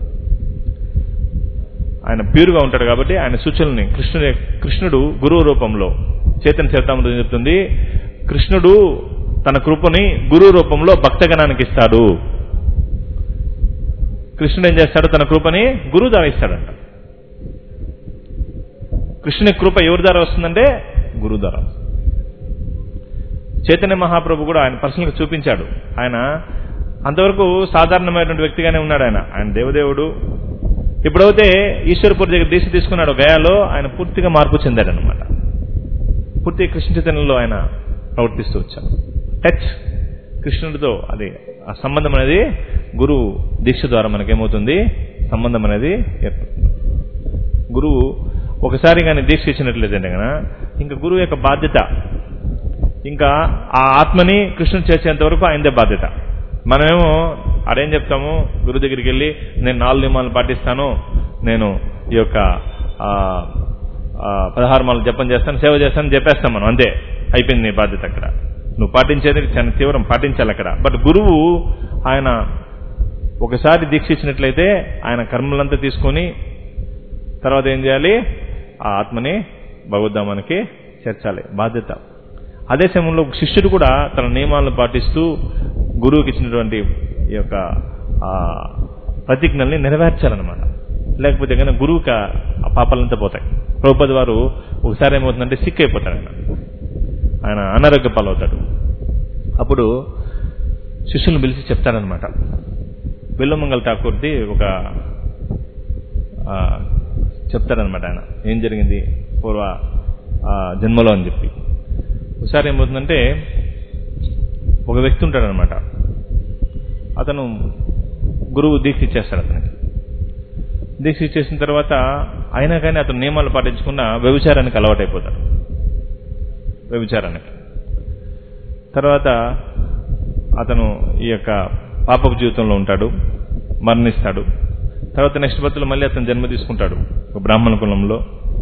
ఆయన ప్యూర్గా ఉంటాడు కాబట్టి ఆయన సూచనల్ని కృష్ణుడి కృష్ణుడు గురువు రూపంలో చైతన్య చరితామృతం చెప్తుంది కృష్ణుడు తన కృపని గురువు రూపంలో భక్తగణానికి ఇస్తాడు కృష్ణుడు ఏం చేస్తాడు తన కృపని గురువు ద్వారా ఇస్తాడంట కృష్ణుని కృప ఎవరి ద్వారా వస్తుందంటే గురువు ద్వారా వస్తుంది. చైతన్య మహాప్రభు కూడా ఆయన పర్సనల్గా చూపించాడు ఆయన అంతవరకు సాధారణమైనటువంటి వ్యక్తిగానే ఉన్నాడు ఆయన ఆయన దేవదేవుడు ఇప్పుడైతే ఈశ్వరపూర్ దగ్గర దీక్ష తీసుకున్నాడు గయాలో ఆయన పూర్తిగా మార్పు చెందాడనమాట పూర్తిగా కృష్ణ చైతన్యంలో ఆయన ప్రవర్తిస్తూ వచ్చాడు టచ్ కృష్ణుడితో అది ఆ సంబంధం అనేది గురువు దీక్ష ద్వారా మనకేమవుతుంది సంబంధం అనేది ఏర్పడుతుంది గురువు ఒకసారి కానీ దీక్ష ఇచ్చినట్లయితే కనుక ఇంకా గురువు యొక్క బాధ్యత ఇంకా ఆ ఆత్మని కృష్ణుడు చేసేంత వరకు ఆయనదే బాధ్యత మనమేమో అదేం చెప్తాము గురువు దగ్గరికి వెళ్ళి నేను నాలుగు నియమాలను పాటిస్తాను నేను ఈ యొక్క ఆ, ఆ, పదహారు మాలు జపం చేస్తాను సేవ చేస్తాను చెప్పేస్తాం మనం అంతే అయిపోయింది నీ బాధ్యత అక్కడ నువ్వు పాటించేది చాలా తీవ్రం పాటించాలి అక్కడ బట్ గురువు ఆయన ఒకసారి దీక్ష ఇచ్చినట్లయితే ఆయన కర్మలంతా తీసుకొని తర్వాత ఏం చేయాలి ఆ ఆత్మని భగవద్ధామానికి చేర్చాలి బాధ్యత అదే సమయంలో శిష్యుడు కూడా తన నియమాలను పాటిస్తూ గురువుకి ఇచ్చినటువంటి ఈ యొక్క ఆ, ప్రతిజ్ఞల్ని నెరవేర్చాలన్నమాట లేకపోతే కనుక గురువుకి ఆ- ఆ పాపాలంతా పోతాయి ప్రభుపతి వారు ఒకసారి ఏమవుతుందంటే సిక్ అయిపోతాడు ఆయన ఆయన అనారోగ్య పాలవుతాడు అప్పుడు శిష్యులను పిలిచి చెప్తాడనమాట వెల్లుమంగల్ ఠాకూర్ది ఒక ఆ, చెప్తాడనమాట ఆయన ఏం జరిగింది పూర్వ ఆ, జన్మలో అని చెప్పి ఒకసారి ఏమవుతుందంటే ఒక వ్యక్తి ఉంటాడనమాట అతను గురువు దీక్ష ఇచ్చేస్తాడు అతనికి దీక్ష ఇచ్చేసిన తర్వాత అయినా కానీ అతను నియమాలు పాటించకుండా వ్యభిచారానికి అలవాటైపోతాడు వ్యభిచారానికి తర్వాత అతను ఈ యొక్క పాపపు జీవితంలో ఉంటాడు మరణిస్తాడు తర్వాత నెక్స్ట్ బర్త్లో మళ్ళీ అతను జన్మ తీసుకుంటాడు ఒక బ్రాహ్మణ కులంలో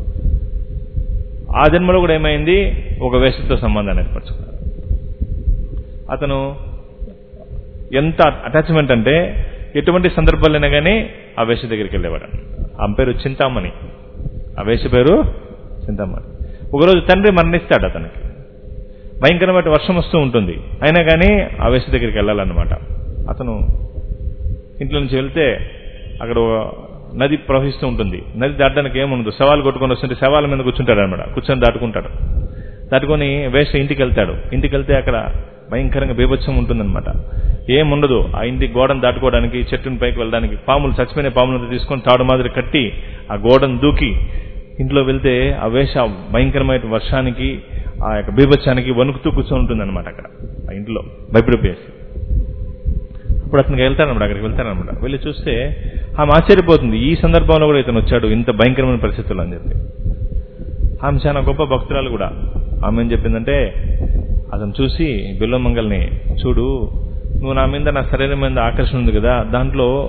ఆ జన్మలో కూడా ఏమైంది ఒక వేషతో సంబంధాన్ని ఏర్పరచుకున్నాడు అతను ఎంత అటాచ్మెంట్ అంటే ఎటువంటి సందర్భాలైనా కానీ ఆ వేష దగ్గరికి వెళ్ళేవాడు ఆ పేరు చింతామణి ఆ వేష పేరు చింతామణి ఒకరోజు తండ్రి మరణిస్తాడు అతనికి భయంకరమైన వర్షం వస్తూ ఉంటుంది అయినా కానీ ఆ వేష దగ్గరికి వెళ్ళాలన్నమాట అతను ఇంట్లో నుంచి వెళ్తే అక్కడ ఒక నది ప్రవహిస్తూ ఉంటుంది నది దాటడానికి ఏముండదు సవాలు కొట్టుకొని వస్తుంటే సవాల మీద కూర్చుంటాడు అనమాట కూర్చొని దాటుకుంటాడు దాటుకొని వేష ఇంటికి వెళ్తాడు ఇంటికి వెళ్తే అక్కడ భయంకరంగా బీభత్సం ఉంటుందన్నమాట ఏముండదు ఆ ఇంటి గోడను దాటుకోవడానికి చెట్టుని పైకి వెళ్ళడానికి పాములు చచ్చిపోయిన పాములను తీసుకొని తాడు మాదిరి కట్టి ఆ గోడను దూకి ఇంట్లో వెళ్తే ఆ వేష భయంకరమైన వర్షానికి ఆ యొక్క బీభత్సానికి వణుకుతూ కూర్చొని ఉంటుందన్నమాట అక్కడ ఆ ఇంట్లో భయపడిపోయేసి అప్పుడు అతనికి వెళ్తానమాట అక్కడికి వెళ్తానమాట వెళ్ళి చూస్తే ఆమె ఆశ్చర్యపోతుంది ఈ సందర్భంలో కూడా ఇతను వచ్చాడు ఇంత భయంకరమైన పరిస్థితుల్లో అని చెప్పి ఆమె చాలా గొప్ప భక్తురాలు కూడా ఆమె ఏం చెప్పిందంటే అతను చూసి బిల్వమంగల్ని చూడు నువ్వు నా మీద నా శరీరం మీద ఆకర్షణ ఉంది కదా దాంట్లో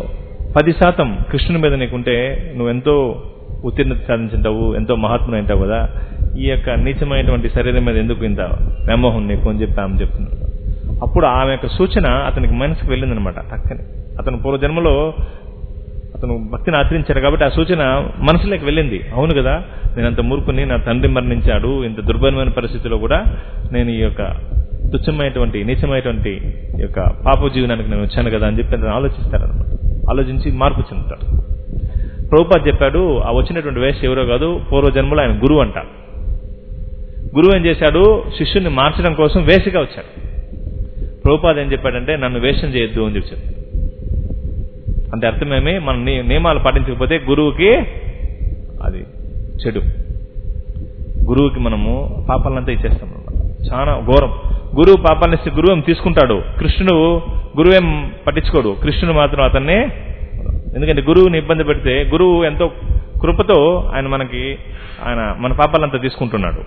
పది శాతం కృష్ణుని మీద నీకుంటే నువ్వెంతో ఉత్తీర్ణత సాధించుంటావు ఎంతో మహాత్ముడు అంటావు కదా ఈ యొక్క నీచమైనటువంటి శరీరం మీద ఎందుకు ఇంత వ్యామోహం నీకు అని చెప్పి ఆమె చెప్తున్నాడు అప్పుడు ఆమె యొక్క సూచన అతనికి మనసుకు వెళ్ళిందనమాట టక్కని అతను పూర్వజన్మలో అతను భక్తిని ఆచరించాడు కాబట్టి ఆ సూచన మనసులోకి వెళ్ళింది అవును కదా నేను అంత మూర్ఖుని నా తండ్రి మరణించాడు ఇంత దుర్భరమైన పరిస్థితిలో కూడా నేను ఈ యొక్క తుచ్చమైనటువంటి నీచమైనటువంటి ఈ యొక్క పాప జీవనానికి నేను వచ్చాను కదా అని చెప్పి అతను ఆలోచిస్తారనమాట ఆలోచించి మార్పు చెందుతాడు ప్రభుపాద్ చెప్పాడు ఆ వచ్చినటువంటి వేష ఎవరో కాదు పూర్వజన్మలో ఆయన గురువు అంట గురువు ఏం చేశాడు శిష్యుని మార్చడం కోసం వేసిగా వచ్చాడు ప్రభుపాద్ ఏం చెప్పాడంటే నన్ను వేషం చేయొద్దు అని చెప్పి చెప్పాడు అంటే అర్థమేమి మన ని- నియమాలు పాటించకపోతే గురువుకి అది చెడు గురువుకి మనము పాపాలంతా ఇచ్చేస్తాం అన్నమాట చాలా ఘోరం గురువు పాపాలను ఇస్తే గురువు ఏం తీసుకుంటాడు కృష్ణుడు గురువు ఏం పట్టించుకోడు కృష్ణుడు మాత్రం అతన్ని ఎందుకంటే గురువుని ఇబ్బంది పెడితే గురువు ఎంతో కృపతో ఆయన మనకి ఆయన మన పాపాలంతా తీసుకుంటున్నాడు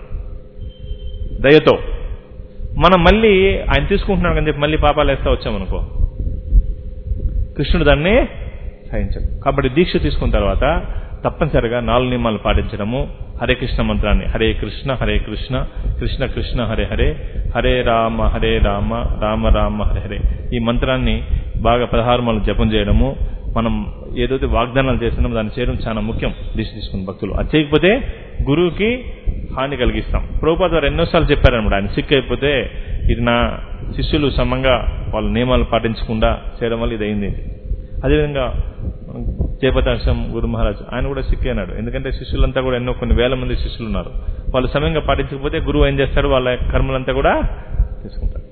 దయతో మనం మళ్ళీ ఆయన తీసుకుంటున్నాడు అని చెప్పి మళ్ళీ పాపాలు వేస్తా వచ్చామనుకో కృష్ణుడు దాన్ని సహించడు కాబట్టి దీక్ష తీసుకున్న తర్వాత తప్పనిసరిగా నాలుగు నియమాలు పాటించడము హరే కృష్ణ మంత్రాన్ని హరే కృష్ణ హరే కృష్ణ కృష్ణ కృష్ణ హరే హరే హరే రామ హరే రామ రామ రామ హరే హరే ఈ మంత్రాన్ని బాగా పదహారు మార్లు జపం చేయడము మనం ఏదైతే వాగ్దానాలు చేస్తున్నామో దాన్ని చేయడం చాలా ముఖ్యం దీక్ష తీసుకున్న భక్తులు అది చేయకపోతే గురువుకి హాని కలిగిస్తాం ప్రభుపాద వారు ఎన్నోసార్లు చెప్పారనమాట ఆయన సిక్ అయిపోతే ఇది నా శిష్యులు సమంగా వాళ్ళ నియమాలు పాటించకుండా చేయడం వల్ల ఇది అయింది అదేవిధంగా మనం జయపతాక్షం గురు మహారాజ్ ఆయన కూడా సిక్ అయినాడు ఎందుకంటే శిష్యులంతా కూడా ఎన్నో కొన్ని వేల మంది శిష్యులు ఉన్నారు వాళ్ళు సమయంగా పాటించకపోతే గురువు ఏం చేస్తాడు వాళ్ళ కర్మలంతా కూడా తీసుకుంటాడు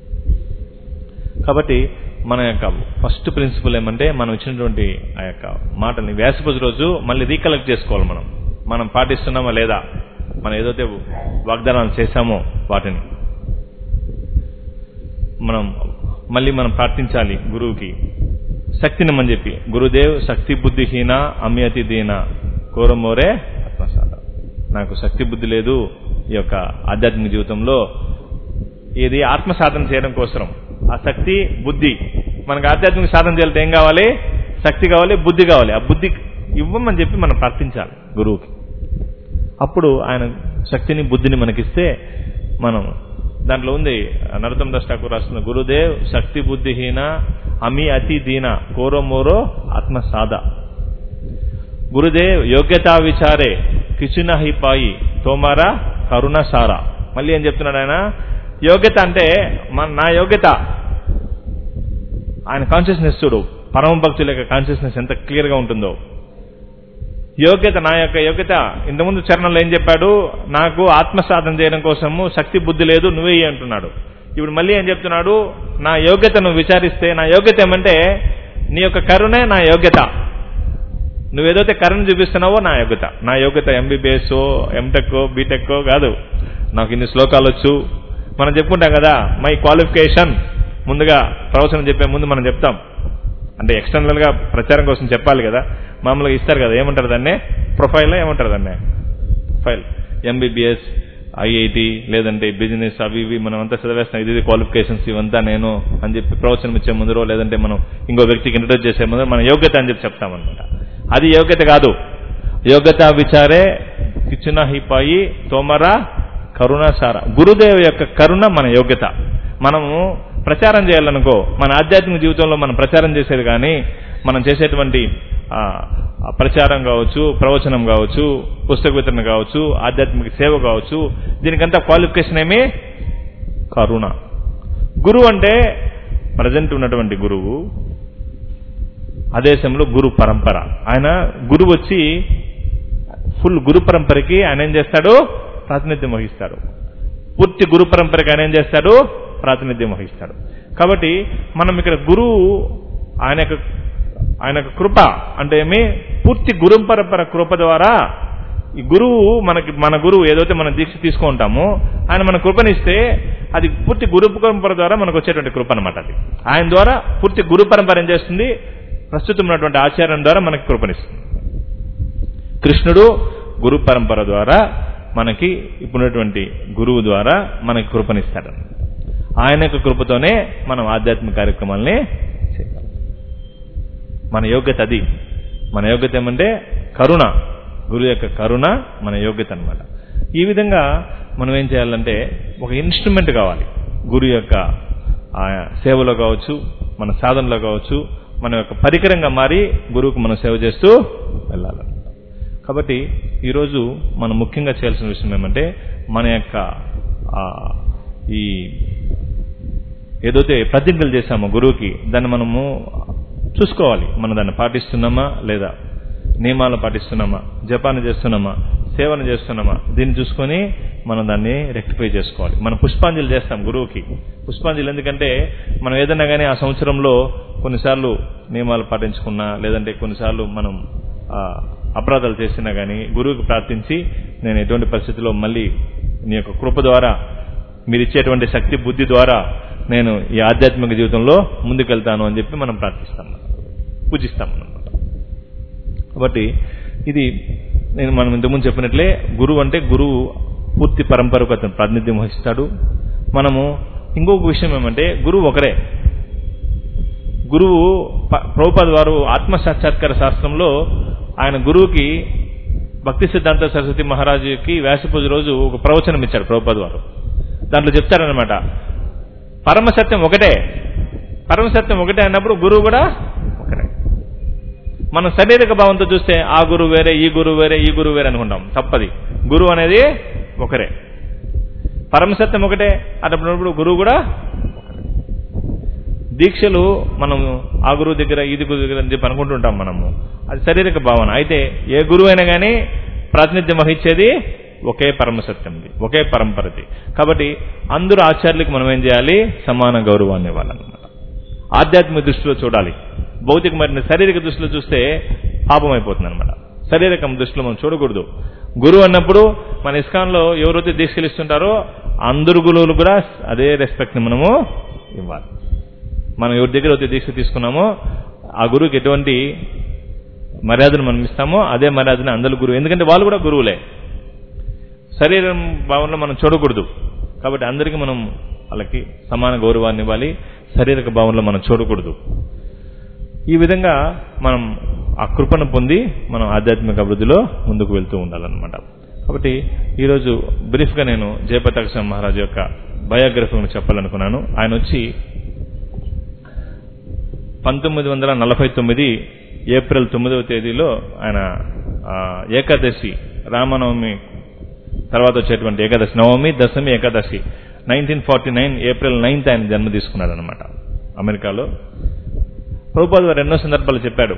కాబట్టి మన యొక్క ఫస్ట్ ప్రిన్సిపల్ ఏమంటే మనం ఇచ్చినటువంటి ఆ యొక్క మాటని వేసపది రోజు మళ్ళీ రీకలెక్ట్ చేసుకోవాలి మనం మనం పాటిస్తున్నామా లేదా మనం ఏదైతే వాగ్దానాలు చేశామో వాటిని మనం మళ్ళీ మనం ప్రార్థించాలి గురువుకి శక్తినిమ్మని చెప్పి గురుదేవ్ శక్తి బుద్ధిహీన అమ్యతి దీన కోరమోరే ఆత్మసాధ నాకు శక్తి బుద్ధి లేదు ఈ యొక్క ఆధ్యాత్మిక జీవితంలో ఇది ఆత్మ సాధన చేయడం కోసం ఆ శక్తి బుద్ధి మనకు ఆధ్యాత్మిక సాధన చేయాలంటే ఏం కావాలి శక్తి కావాలి బుద్ధి కావాలి ఆ బుద్ధి ఇవ్వమని చెప్పి మనం ప్రార్థించాలి గురువుకి అప్పుడు ఆయన శక్తిని బుద్ధిని మనకిస్తే మనం దాంట్లో ఉంది నరోత్తమ దాస్ ఠాకూర్ రాస్తున్న గురుదేవ్ శక్తి బుద్ధిహీన అమి అతి దీన కోరో మోరో ఆత్మ సాధ గురుదేవ్ యోగ్యతా విచారే కిచున హి పాయి తోమారా కరుణ సారా మళ్ళీ ఏం చెప్తున్నాడు ఆయన యోగ్యత అంటే మన నా యోగ్యత ఆయన కాన్షియస్నెస్ చూడు పరమ భక్తుల యొక్క కాన్షియస్నెస్ ఎంత క్లియర్ గా ఉంటుందో యోగ్యత నా యొక్క యోగ్యత ఇంతకుముందు చరణంలో ఏం చెప్పాడు నాకు ఆత్మ సాధన చేయడం కోసము శక్తి బుద్ధి లేదు నువ్వే ఇయ్యి అంటున్నాడు ఇప్పుడు మళ్ళీ ఏం చెప్తున్నాడు నా యోగ్యత నువ్వు విచారిస్తే నా యోగ్యత ఏమంటే నీ యొక్క కరుణే నా యోగ్యత నువ్వేదైతే కరుణ చూపిస్తున్నావో నా యోగ్యత నా యోగ్యత ఎంబీబీఎస్ ఎంటెక్ బీటెక్ కాదు నాకు ఇన్ని శ్లోకాలు వచ్చు మనం చెప్పుకుంటాం కదా మై క్వాలిఫికేషన్ ముందుగా ప్రవచనం చెప్పే ముందు మనం చెప్తాం అంటే ఎక్స్టర్నల్ గా ప్రచారం కోసం చెప్పాలి కదా మామూలుగా ఇస్తారు కదా ఏమంటారు దాన్ని ప్రొఫైల్ ఏమంటారు దాన్ని ప్రొఫైల్ ఎంబీబీఎస్ ఐఐటి లేదంటే బిజినెస్ అవి ఇవి మనం అంతా చదివేస్తాం ఇది క్వాలిఫికేషన్స్ ఇవంతా నేను అని చెప్పి ప్రవచనం ఇచ్చే ముందరో లేదంటే మనం ఇంకో వ్యక్తికి ఇంట్రడ్యూస్ చేసే ముందర మన యోగ్యత అని చెప్పి చెప్తామన్నమాట అది యోగ్యత కాదు యోగ్యత విచారే కిచ్చిన హిపాయి తోమరా కరుణ సార గురుదేవ్ యొక్క కరుణ మన యోగ్యత మనము ప్రచారం చేయాలనుకో మన ఆధ్యాత్మిక జీవితంలో మనం ప్రచారం చేసేది కానీ మనం చేసేటువంటి ఆ, ఆ ప్రచారం కావచ్చు ప్రవచనం కావచ్చు పుస్తక వితరణ కావచ్చు ఆధ్యాత్మిక సేవ కావచ్చు దీనికంతా క్వాలిఫికేషన్ ఏమి కరుణ గురువు అంటే ప్రజెంట్ ఉన్నటువంటి గురువు అదేశంలో గురు పరంపర ఆయన గురువు వచ్చి ఫుల్ గురు పరంపరకి ఆయన ఏం చేస్తాడు ప్రాతినిధ్యం వహిస్తాడు పూర్తి గురు పరంపరకి ఆయన ఏం చేస్తాడు ప్రాతినిధ్యం వహిస్తాడు కాబట్టి మనం ఇక్కడ గురువు ఆయన యొక్క ఆయన యొక్క కృప అంటే ఏమి పూర్తి గురు పరంపర కృప ద్వారా ఈ గురువు మనకి మన గురువు ఏదైతే మనం దీక్ష తీసుకుంటామో ఆయన మన కృపనిస్తే అది పూర్తి గురు పరంపర ద్వారా మనకు వచ్చేటువంటి కృప అనమాట అది ఆయన ద్వారా పూర్తి గురు పరంపర ఏం చేస్తుంది ప్రస్తుతం ఉన్నటువంటి ఆచార్యం ద్వారా మనకి కృపనిస్తుంది కృష్ణుడు గురు పరంపర ద్వారా మనకి ఇప్పుడున్నటువంటి గురువు ద్వారా మనకి కృపనిస్తాడు ఆయన యొక్క కృపతోనే మనం ఆధ్యాత్మిక కార్యక్రమాల్ని చేయగలం మన యోగ్యత అది మన యోగ్యత ఏమంటే కరుణ గురువు యొక్క కరుణ మన యోగ్యత అన్నమాట ఈ విధంగా మనం ఏం చేయాలంటే ఒక ఇన్స్ట్రుమెంట్ కావాలి గురువు యొక్క ఆ సేవలో కావచ్చు మన సాధనలో కావచ్చు మన యొక్క పరికరంగా మారి గురువుకు మనం సేవ చేస్తూ వెళ్ళాలి కాబట్టి ఈరోజు మనం ముఖ్యంగా చేయాల్సిన విషయం ఏమంటే మన యొక్క ఆ, ఈ ఏదైతే ప్రతిజ్ఞలు చేశామో గురువుకి దాన్ని మనము చూసుకోవాలి మనం దాన్ని పాటిస్తున్నామా లేదా నియమాలు పాటిస్తున్నామా జపాన్ని చేస్తున్నామా సేవను చేస్తున్నామా దీన్ని చూసుకొని మనం దాన్ని రెక్టిఫై చేసుకోవాలి మనం పుష్పాంజలి చేస్తాం గురువుకి పుష్పాంజలి ఎందుకంటే మనం ఏదైనా కానీ ఆ సంవత్సరంలో కొన్నిసార్లు నియమాలు పాటించుకున్నా లేదంటే కొన్నిసార్లు మనం ఆ, అపరాధాలు చేసినా కానీ గురువుకి ప్రార్థించి నేను ఎటువంటి పరిస్థితిలో మళ్ళీ నీ యొక్క కృప ద్వారా మీరు ఇచ్చేటువంటి శక్తి బుద్ధి ద్వారా నేను ఈ ఆధ్యాత్మిక జీవితంలో ముందుకెళ్తాను అని చెప్పి మనం ప్రార్థిస్తాం పూజిస్తాం అన్నమాట కాబట్టి ఇది నేను మనం ఇంతకుముందు చెప్పినట్లే గురువు అంటే గురువు పూర్తి పరంపరకు అతను ప్రాతినిధ్యం వహిస్తాడు మనము ఇంకొక విషయం ఏమంటే గురువు ఒకరే గురువు ప- ప్రభుపాద్ వారు ఆత్మ సాక్షాత్కార శాస్త్రంలో ఆయన గురువుకి భక్తి సిద్ధాంత సరస్వతి మహారాజుకి వ్యాసపూజ రోజు ఒక ప్రవచనం ఇచ్చాడు ప్రభుపాద్ వారు దాంట్లో చెప్తారనమాట పరమసత్యం ఒకటే పరమసత్యం ఒకటే అన్నప్పుడు గురువు కూడా ఒకటే మనం శారీరక భావంతో చూస్తే ఆ గురువు వేరే ఈ గురువు వేరే ఈ గురువు వేరే అనుకుంటాం తప్పది గురువు అనేది ఒకరే పరమసత్యం ఒకటే అటప్పుడు గురువు కూడా ఒకరే. దీక్షలు మనం ఆ గురువు దగ్గర ఇది గురువు దగ్గర అని చెప్పి అనుకుంటుంటాం మనము అది శారీరక భావన అయితే ఏ గురువు అయినా కానీ ప్రాతినిధ్యం వహించేది ఒకే పరమసత్యంది ఒకే పరంపరది కాబట్టి అందరూ ఆచార్యులకు మనం ఏం చేయాలి సమాన గౌరవాన్ని ఇవ్వాలన్నమాట ఆధ్యాత్మిక దృష్టిలో చూడాలి భౌతికమైన శారీరక దృష్టిలో చూస్తే పాపం అయిపోతుంది అనమాట శారీరకం దృష్టిలో మనం చూడకూడదు గురువు అన్నప్పుడు మన ఇస్కాన్లో ఎవరైతే తీసుకెళ్ళిస్తుంటారో అందరు గురువులు కూడా అదే రెస్పెక్ట్ని మనము ఇవ్వాలి మనం ఎవరి దగ్గర అయితే దీక్ష తీసుకున్నామో ఆ గురువుకి ఎటువంటి మర్యాదను మనం ఇస్తామో అదే మర్యాదను అందరు గురువు ఎందుకంటే వాళ్ళు కూడా గురువులే శరీరం భావనలో మనం చూడకూడదు కాబట్టి అందరికీ మనం వాళ్ళకి సమాన గౌరవాన్ని ఇవ్వాలి శారీరక భావనలో మనం చూడకూడదు ఈ విధంగా మనం ఆ కృపను పొంది మనం ఆధ్యాత్మిక అభివృద్ధిలో ముందుకు వెళ్తూ ఉండాలన్నమాట కాబట్టి ఈరోజు బ్రీఫ్గా నేను జయపతాక్ష మహారాజు యొక్క బయోగ్రఫీ గురించి చెప్పాలనుకున్నాను ఆయన వచ్చి పంతొమ్మిది వందల నలభై తొమ్మిది ఏప్రిల్ తొమ్మిదవ తేదీలో ఆయన ఆ, ఏకాదశి రామనవమి తర్వాత వచ్చేటువంటి ఏకాదశి నవమి దశమి Ekadashi nineteen forty nine April ninth ఆయన జన్మ తీసుకున్నాడు అనమాట అమెరికాలో ప్రభుపాద్ వారు ఎన్నో సందర్భాలు చెప్పాడు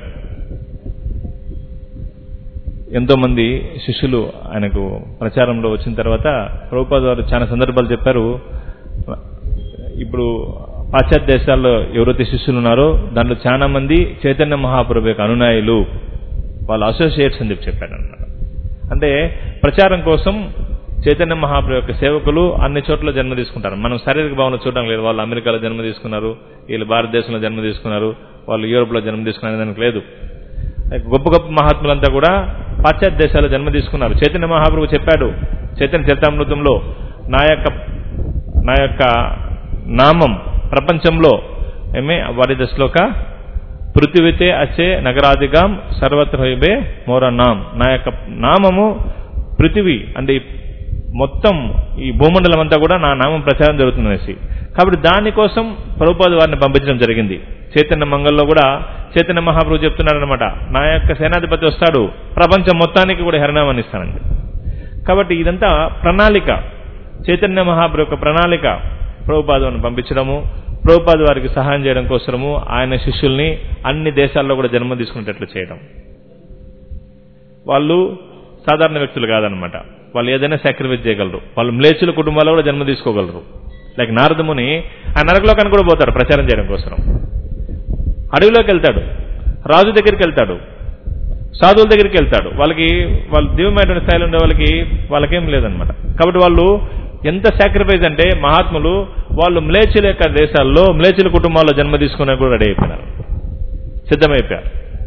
ఎంతో మంది శిష్యులు ఆయనకు ప్రచారంలో వచ్చిన తర్వాత ప్రభుపాద్ వారు చాలా సందర్భాలు చెప్పారు ఇప్పుడు పాశ్చాత్య దేశాల్లో ఎవరైతే శిష్యులు ఉన్నారో దాంట్లో చాలా మంది చైతన్య మహాప్రభు యొక్క అనునాయులు వాళ్ళ అసోసియేట్స్ అని చెప్పి చెప్పాడు అనమాట అంటే ప్రచారం కోసం చైతన్య మహాప్రభు యొక్క సేవకులు అన్ని చోట్ల జన్మ తీసుకుంటారు మనం శారీరక భావన చూడడం లేదు వాళ్ళు అమెరికాలో జన్మ తీసుకున్నారు వీళ్ళు భారతదేశంలో జన్మ తీసుకున్నారు వాళ్ళు యూరోప్లో జన్మ తీసుకున్నారు దానికి లేదు గొప్ప గొప్ప మహాత్ములంతా కూడా పాశ్చాత్య దేశాల్లో జన్మ తీసుకున్నారు చైతన్య మహాప్రభు చెప్పాడు చైతన్య చరితామృతంలో నా యొక్క నా యొక్క నామం ప్రపంచంలో ఏమే వాట్ ఇస్ ద శ్లోక పృథివితే అచే నగరాదిగాం సర్వత్ర హైబే మోర నామ్ నా యొక్క నామము పృథివీ అంటే ఈ మొత్తం ఈ భూమండలం అంతా కూడా నా నామం ప్రచారం జరుగుతుందనేసి కాబట్టి దానికోసం ప్రభుపాద వారిని పంపించడం జరిగింది చైతన్య మంగళలో కూడా చైతన్య మహాప్రభు చెప్తున్నారనమాట నా యొక్క సేనాధిపతి వస్తాడు ప్రపంచం మొత్తానికి కూడా హరినామాన్ని ఇస్తానండి కాబట్టి ఇదంతా ప్రణాళిక చైతన్య మహాప్రభు యొక్క ప్రణాళిక ప్రభుపాదను పంపించడము ప్రభుపాద వారికి సహాయం చేయడం కోసము ఆయన శిష్యుల్ని అన్ని దేశాల్లో కూడా జన్మ తీసుకునేటట్లు చేయడం వాళ్ళు సాధారణ వ్యక్తులు కాదనమాట వాళ్ళు ఏదైనా సాక్రిఫైస్ చేయగలరు వాళ్ళు మ్లేచుల కుటుంబాల్లో కూడా జన్మ తీసుకోగలరు లైక్ నారదముని ఆ నరకలోకానికి కూడా పోతాడు ప్రచారం చేయడం కోసం అడవిలోకి వెళ్తాడు రాజు దగ్గరికి వెళ్తాడు సాధువుల దగ్గరికి వెళ్తాడు వాళ్ళకి వాళ్ళు దివ్యమైనటువంటి స్థాయిలో ఉండే వాళ్ళకి వాళ్ళకేం లేదనమాట కాబట్టి వాళ్ళు ఎంత సాక్రిఫైస్ అంటే మహాత్ములు వాళ్ళు మ్లేచుల యొక్క దేశాల్లో మ్లేచుల కుటుంబాల్లో జన్మ తీసుకునే కూడా రెడీ అయిపోయినారు సిద్ధమైపోయారు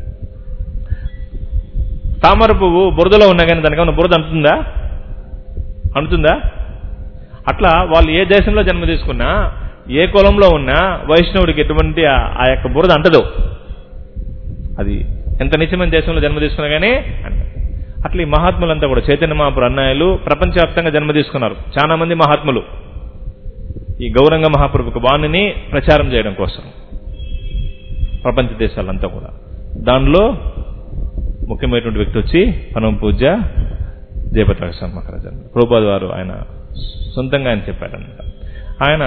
తామర పువ్వు బురదలో ఉన్నా కానీ దానికన్నా బురద అంటుందా అంటుందా అట్లా వాళ్ళు ఏ దేశంలో జన్మ తీసుకున్నా ఏ కులంలో ఉన్నా వైష్ణవుడికి ఎటువంటి ఆ- ఆ యొక్క బురద అంటదు అది ఎంత నిత్యమైన దేశంలో జన్మ తీసుకున్నా కానీ అంటారు అట్లా ఈ మహాత్ములంతా కూడా చైతన్య మహాపురు అన్నయ్యలు ప్రపంచవ్యాప్తంగా జన్మ తీసుకున్నారు చాలా మంది మహాత్ములు ఈ గౌరంగ మహాప్రభుకు వాణిని ప్రచారం చేయడం కోసం ప్రపంచ దేశాలంతా కూడా దానిలో ముఖ్యమైనటువంటి వ్యక్తి వచ్చి పరమ పూజ్య జయపతాక మహారాజు ప్రభుపాద్ వారు ఆయన సొంతంగా ఆయన చెప్పారనమాట ఆయన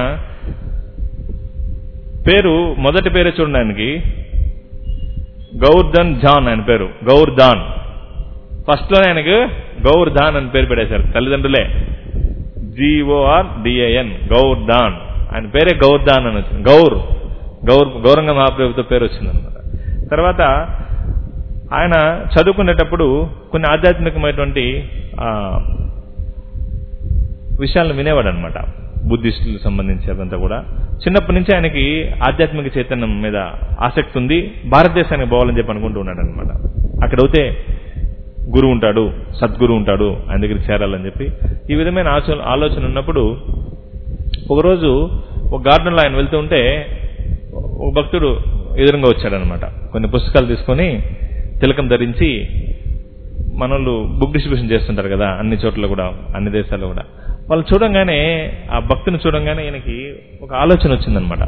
పేరు మొదటి పేరే చూడండి ఆయనకి గౌర్ధన్ జాన్ ఆయన పేరు గౌర్దాన్ ఫస్ట్ లోనే ఆయనకు గౌర్ధాన్ అని పేరు పెట్టేశారు తల్లిదండ్రులే జిఓఆర్ డిఏఎన్ గౌర్దాన్ ఆయన పేరే గౌర్దాన్ అని వచ్చింది గౌర్ గౌర్ గౌరంగ మహాప్రభుతో పేరు వచ్చిందనమాట తర్వాత ఆయన చదువుకునేటప్పుడు కొన్ని ఆధ్యాత్మికమైనటువంటి ఆ, విషయాలను వినేవాడు అనమాట బుద్ధిస్టులకు సంబంధించి అదంతా కూడా చిన్నప్పటి నుంచి ఆయనకి ఆధ్యాత్మిక చైతన్యం మీద ఆసక్తి ఉంది భారతదేశానికి పోవాలని చెప్పి అనుకుంటూ ఉన్నాడు అనమాట అక్కడ అయితే గురువు ఉంటాడు సద్గురు ఉంటాడు ఆయన దగ్గరికి చేరాలని చెప్పి ఈ విధమైన ఆచో- ఆలోచన ఉన్నప్పుడు ఒకరోజు ఒక గార్డెన్లో ఆయన వెళ్తూ ఉంటే ఒక భక్తుడు ఎదురుగా వచ్చాడనమాట కొన్ని పుస్తకాలు తీసుకొని తిలకం ధరించి మనోళ్ళు బుక్ డిస్ట్రిబ్యూషన్ చేస్తుంటారు కదా అన్ని చోట్ల కూడా అన్ని దేశాల్లో కూడా వాళ్ళు చూడంగానే ఆ భక్తుని చూడంగానే ఈయనకి ఒక ఆలోచన వచ్చిందనమాట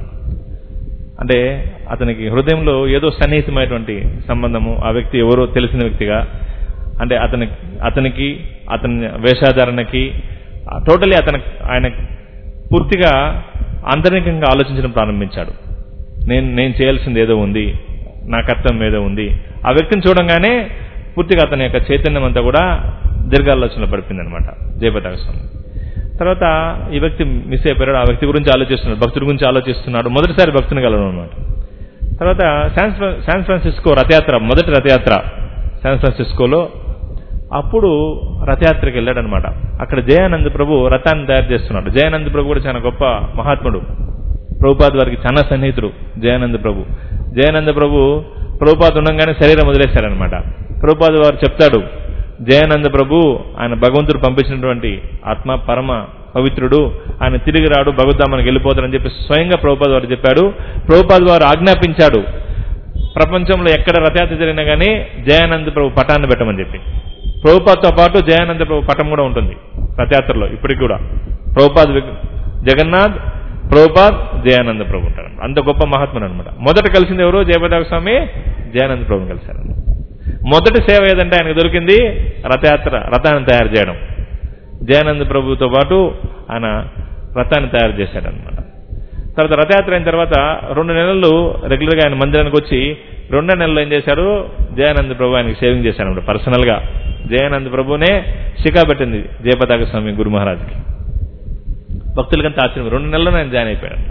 అంటే అతనికి హృదయంలో ఏదో సన్నిహితమైనటువంటి సంబంధము ఆ వ్యక్తి ఎవరో తెలిసిన వ్యక్తిగా అంటే అతని అతనికి అతని వేషాధారణకి టోటలీ అతని ఆయన పూర్తిగా ఆంతరికంగా ఆలోచించడం ప్రారంభించాడు నేను నేను చేయాల్సింది ఏదో ఉంది నా కర్తవ్యం ఏదో ఉంది ఆ వ్యక్తిని చూడంగానే పూర్తిగా అతని యొక్క చైతన్యం అంతా కూడా దీర్ఘాలోచనలో పడిపోయింది అనమాట జయపతాక స్వామి తర్వాత ఈ వ్యక్తి మిస్ అయిపోయాడు ఆ వ్యక్తి గురించి ఆలోచిస్తున్నాడు భక్తుడి గురించి ఆలోచిస్తున్నాడు మొదటిసారి భక్తుని కలవడం అనమాట తర్వాత శాన్ ఫ్రా- శాన్ ఫ్రాన్సిస్కో రథయాత్ర మొదటి రథయాత్ర శాన్ ఫ్రాన్సిస్కోలో అప్పుడు రథయాత్రకి వెళ్ళాడనమాట అక్కడ జయానంద్ ప్రభు రథాన్ని తయారు చేస్తున్నాడు జయానంద్ ప్రభు కూడా చాలా గొప్ప మహాత్ముడు ప్రభుపాద్ వారికి చాలా సన్నిహితుడు జయానంద ప్రభు జయానంద ప్రభు ప్రభుపాద్ ఉండగానే శరీరం వదిలేశాడనమాట ప్రభుపాద్ వారు చెప్తాడు జయానంద ప్రభు ఆయన భగవంతుడు పంపించినటువంటి ఆత్మ పరమ పవిత్రుడు ఆయన తిరిగి రాడు భగవద్ధామానికి వెళ్ళిపోతాడని చెప్పి స్వయంగా ప్రభుపాద్ వారు చెప్పాడు ప్రభుపాద్ వారు ఆజ్ఞాపించాడు ప్రపంచంలో ఎక్కడ రథయాత్ర జరిగినా కానీ జయానంద ప్రభు పటాన్ని పెట్టమని చెప్పి ప్రభుపాద్తో పాటు జయానంద ప్రభు పటం కూడా ఉంటుంది రథయాత్రలో ఇప్పటికి కూడా ప్రభుపాద్ విగ్- జగన్నాథ్ ప్రభుపాద్ జయానంద ప్రభు ఉంటారు అంత గొప్ప మహాత్ముడు అనమాట మొదట కలిసింది ఎవరు జయపదాక స్వామి జయానంద ప్రభుని కలిశారు మొదటి సేవ ఏదంటే ఆయనకు దొరికింది రథయాత్ర రథాన్ని తయారు చేయడం జయానంద ప్రభుతో పాటు ఆయన రథాన్ని తయారు చేశాడనమాట తర్వాత రథయాత్ర అయిన తర్వాత రెండు నెలలు రెగ్యులర్గా ఆయన మందిరానికి వచ్చి రెండో నెలలు ఏం చేశారు జయానంద ప్రభు ఆయనకి సేవింగ్ చేశాడు పర్సనల్ గా జయానంద ప్రభునే శిఖా పెట్టింది జయపతాక స్వామి గురు మహారాజ్కి భక్తులకంతా ఆశ్చర్యం రెండు నెలల్లో ఆయన జాయిన్ అయిపోయాడు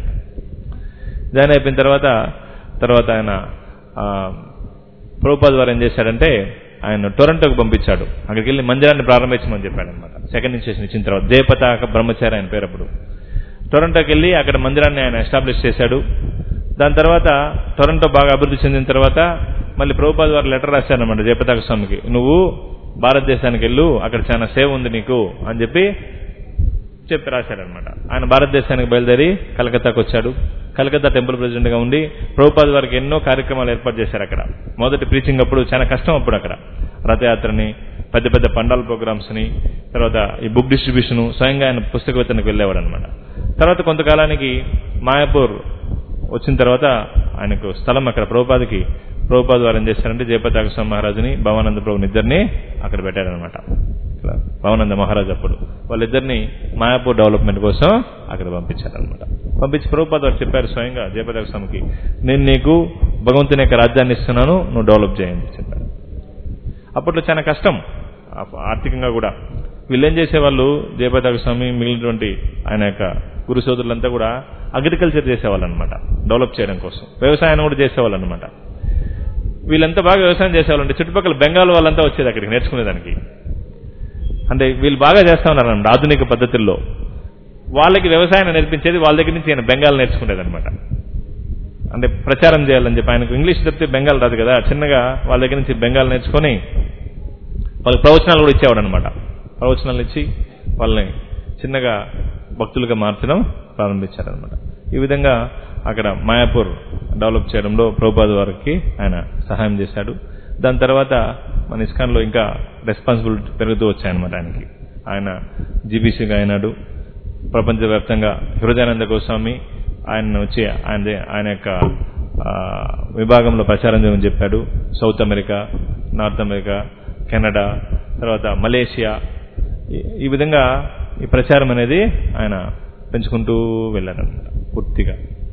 జాయిన్ అయిపోయిన తర్వాత తర్వాత ఆయన ఆ, ప్రభుపాద్ వారు ఏం చేశాడంటే ఆయన టొరంటోకి పంపించాడు అక్కడికి వెళ్ళి మందిరాన్ని ప్రారంభించమని చెప్పాడు అనమాట సెకండ్ ఇన్స్టేషన్ ఇచ్చిన తర్వాత జయపతాక బ్రహ్మచారి ఆయన పేరు అప్పుడు టొరంటోకి వెళ్ళి అక్కడ మందిరాన్ని ఆయన ఎస్టాబ్లిష్ చేశాడు దాని తర్వాత టొరంటో బాగా అభివృద్ధి చెందిన తర్వాత మళ్ళీ ప్రభుపాద్ వారు లెటర్ రాశారనమాట జయపతాక స్వామికి నువ్వు భారతదేశానికి వెళ్ళు అక్కడ చాలా సేవ ఉంది నీకు అని చెప్పి చెప్పి రాశారనమాట ఆయన భారతదేశానికి బయలుదేరి కలకత్తాకు వచ్చాడు కలకత్తా టెంపుల్ ప్రెసిడెంట్ గా ఉండి ప్రభుపాద్ వారికి ఎన్నో కార్యక్రమాలు ఏర్పాటు చేశారు అక్కడ మొదటి ప్రీచింగ్ అప్పుడు చాలా కష్టం అప్పుడు అక్కడ రథయాత్రని పెద్ద పెద్ద పండాల ప్రోగ్రామ్స్ ని తర్వాత ఈ బుక్ డిస్ట్రిబ్యూషన్ స్వయంగా ఆయన పుస్తక వితరణకు వెళ్ళేవాడు అనమాట తర్వాత కొంతకాలానికి మాయాపూర్ వచ్చిన తర్వాత ఆయనకు స్థలం అక్కడ ప్రభుపాదికి ప్రభుపాద్ వారు ఏం చేశారంటే జయపతాక స్వామి మహారాజుని భవానంద ప్రభుని ఇద్దరిని అక్కడ పెట్టారనమాట ఇక్కడ భవానంద మహారాజు అప్పుడు వాళ్ళిద్దరిని మాయాపూర్ డెవలప్మెంట్ కోసం అక్కడ పంపించారనమాట పంపించి ప్రభుపాద్ వారు చెప్పారు స్వయంగా జయపతాక స్వామికి నేను నీకు భగవంతుని యొక్క రాజ్యాన్ని ఇస్తున్నాను నువ్వు డెవలప్ చేయని చెప్పారు అప్పట్లో చాలా కష్టం ఆ- ఆర్థికంగా కూడా వీళ్ళు ఏం చేసేవాళ్ళు జయపతాక స్వామి మిగిలినటువంటి ఆయన యొక్క గురు సోదరులంతా కూడా అగ్రికల్చర్ చేసేవాళ్ళు అనమాట డెవలప్ చేయడం కోసం వ్యవసాయాన్ని కూడా చేసేవాళ్ళు అనమాట వీళ్ళంతా బాగా వ్యవసాయం చేసేవాళ్ళు అంటే చుట్టుపక్కల బెంగాల్ వాళ్ళంతా వచ్చేది అక్కడికి నేర్చుకునేదానికి అంటే వీళ్ళు బాగా చేస్తా ఉన్నారు అన్నమాట ఆధునిక పద్ధతుల్లో వాళ్ళకి వ్యవసాయాన్ని నేర్పించేది వాళ్ళ దగ్గర నుంచి ఆయన బెంగాల్ నేర్చుకునేది అనమాట అంటే ప్రచారం చేయాలని చెప్పి ఆయనకు ఇంగ్లీష్ చెప్తే బెంగాల్ రాదు కదా చిన్నగా వాళ్ళ దగ్గర నుంచి బెంగాల్ నేర్చుకొని వాళ్ళకి ప్రవచనాలు కూడా ఇచ్చేవాడు అనమాట ప్రవచనాలు ఇచ్చి వాళ్ళని చిన్నగా భక్తులుగా మార్చడం ప్రారంభించారనమాట ఈ విధంగా అక్కడ మాయాపూర్ డెవలప్ చేయడంలో ప్రభుపాద వారికి ఆయన సహాయం చేశాడు దాని తర్వాత మన ఇస్కాన్లో ఇంకా రెస్పాన్సిబిలిటీ పెరుగుతూ వచ్చాయన్నమాట ఆయనకి ఆయన జీబీసీగా అయినాడు ప్రపంచవ్యాప్తంగా హృదయానంద గోస్వామి ఆయన వచ్చి ఆయన ఆయన యొక్క ఆ, విభాగంలో ప్రచారం చేయమని చెప్పాడు South America North America Canada తర్వాత మలేషియా ఈ- ఈ విధంగా ఈ ప్రచారం అనేది ఆయన పెంచుకుంటూ వెళ్ళారనమాట పూర్తిగా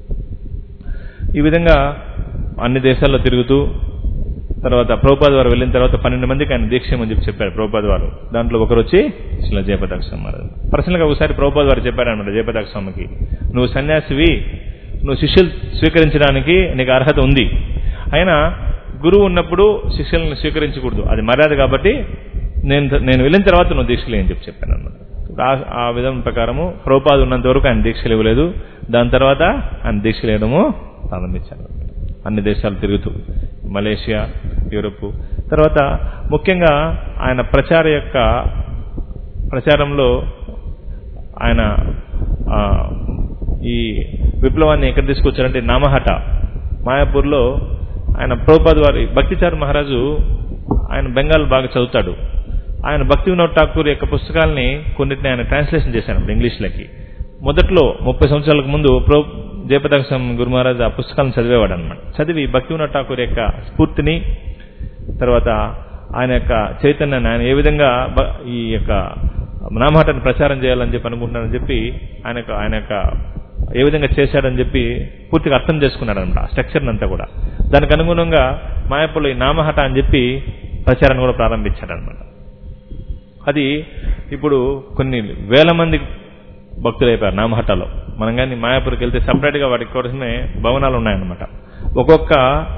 ఈ విధంగా అన్ని దేశాల్లో తిరుగుతూ తర్వాత ప్రభుపాద వారు వెళ్ళిన తర్వాత పన్నెండు మందికి ఆయన దీక్ష అని చెప్పి చెప్పారు ప్రభుపాద వారు దాంట్లో ఒకరు వచ్చి శిల జయపతాక్ష మహారాజు పర్సనల్ గా ఒకసారి ప్రభుపాద వారు చెప్పారు అనమాట జయపతాక్ష స్వామికి నువ్వు సన్యాసివి నువ్వు శిష్యులు స్వీకరించడానికి నీకు అర్హత ఉంది అయినా గురువు ఉన్నప్పుడు శిష్యులను స్వీకరించకూడదు అది మర్యాద కాబట్టి నేను నేను వెళ్ళిన తర్వాత నువ్వు దీక్షలు అని చెప్పి చెప్పాను అనమాట ఆ- ఆ విధం ప్రకారము ప్రభుపాద ఉన్నంత వరకు ఆయన దీక్షలు ఇవ్వలేదు దాని తర్వాత ఆయన దీక్షలు ఇవ్వడము ప్రారంభించారు అన్ని దేశాలు తిరుగుతూ మలేషియా యూరప్ తర్వాత ముఖ్యంగా ఆయన ప్రచార యొక్క ప్రచారంలో ఆయన ఆ, ఈ విప్లవాన్ని ఎక్కడ తీసుకొచ్చారంటే నామహట మాయాపూర్లో ఆయన ప్రభుపాద్ వారి భక్తిచారు మహారాజు ఆయన బెంగాల్ బాగా చదువుతాడు ఆయన భక్తి వినోద్ ఠాకూర్ యొక్క పుస్తకాలని కొన్నిటిని ఆయన ట్రాన్స్లేషన్ చేశారు ఇంగ్లీష్లకి మొదట్లో ముప్పై సంవత్సరాలకు ముందు ప్రో జయపతాక్ష గురు మహారాజ్ ఆ పుస్తకాలను చదివేవాడు అనమాట చదివి భక్తి వినోద్ ఠాకూర్ యొక్క స్ఫూర్తిని తర్వాత ఆయన యొక్క చైతన్యాన్ని ఆయన ఏ విధంగా బ- ఈ యొక్క నామహటాన్ని ప్రచారం చేయాలని చెప్పి అనుకుంటున్నారని చెప్పి ఆయన యొక్క ఆయన యొక్క ఏ విధంగా చేశాడని చెప్పి పూర్తిగా అర్థం చేసుకున్నాడు అనమాట ఆ స్ట్రక్చర్ అంతా కూడా దానికి అనుగుణంగా మాయపల్లి ఈ నామహట అని చెప్పి ప్రచారాన్ని కూడా ప్రారంభించాడు అనమాట అది ఇప్పుడు కొన్ని వేల మంది భక్తులు అయిపోయారు నామహట్టలో మనం కానీ మాయాపూర్కి వెళ్తే సపరేట్ గా వాటి కోసమే భవనాలు ఉన్నాయన్నమాట ఒక్కొక్క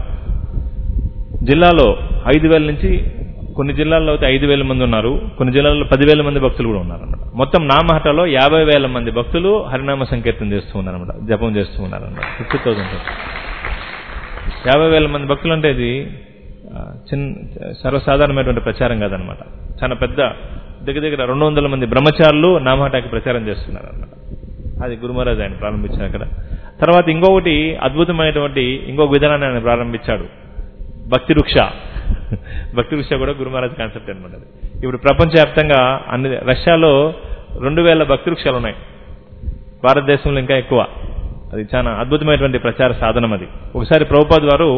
జిల్లాలో ఐదు వేల నుంచి కొన్ని జిల్లాల్లో అయితే ఐదు వేల మంది ఉన్నారు కొన్ని జిల్లాల్లో పదివేల మంది భక్తులు కూడా ఉన్నారు అనమాట మొత్తం నామహటలో యాభై వేల మంది భక్తులు హరినామ సంకీర్తన చేస్తూ ఉన్నారన్నమాట జపం చేస్తూ ఉన్నారన్నమాట ఫిఫ్టీ థౌసండ్ యాభై వేల మంది భక్తులు అంటే ఇది ఆ, చిన్న సర్వసాధారణమైనటువంటి ప్రచారం కాదనమాట చాలా పెద్ద దగ్గర దగ్గర రెండు వందల మంది బ్రహ్మచారులు నామహటాకి ప్రచారం చేస్తున్నారు అనమాట అది గురుమహారాజ్ ఆయన ప్రారంభించారు అక్కడ తర్వాత ఇంకొకటి అద్భుతమైనటువంటి ఇంకొక విధానాన్ని ఆయన ప్రారంభించాడు భక్తి వృక్ష భక్తి వృక్ష కూడా గురుమహారాజ్ కాన్సెప్ట్ అనమాట అది ఇప్పుడు ప్రపంచవ్యాప్తంగా అన్ని రష్యాలో రెండు వేల భక్తి వృక్షాలు ఉన్నాయి భారతదేశంలో ఇంకా ఎక్కువ అది చాలా అద్భుతమైనటువంటి ప్రచార సాధనం అది ఒకసారి ప్రభుపాద్ వారు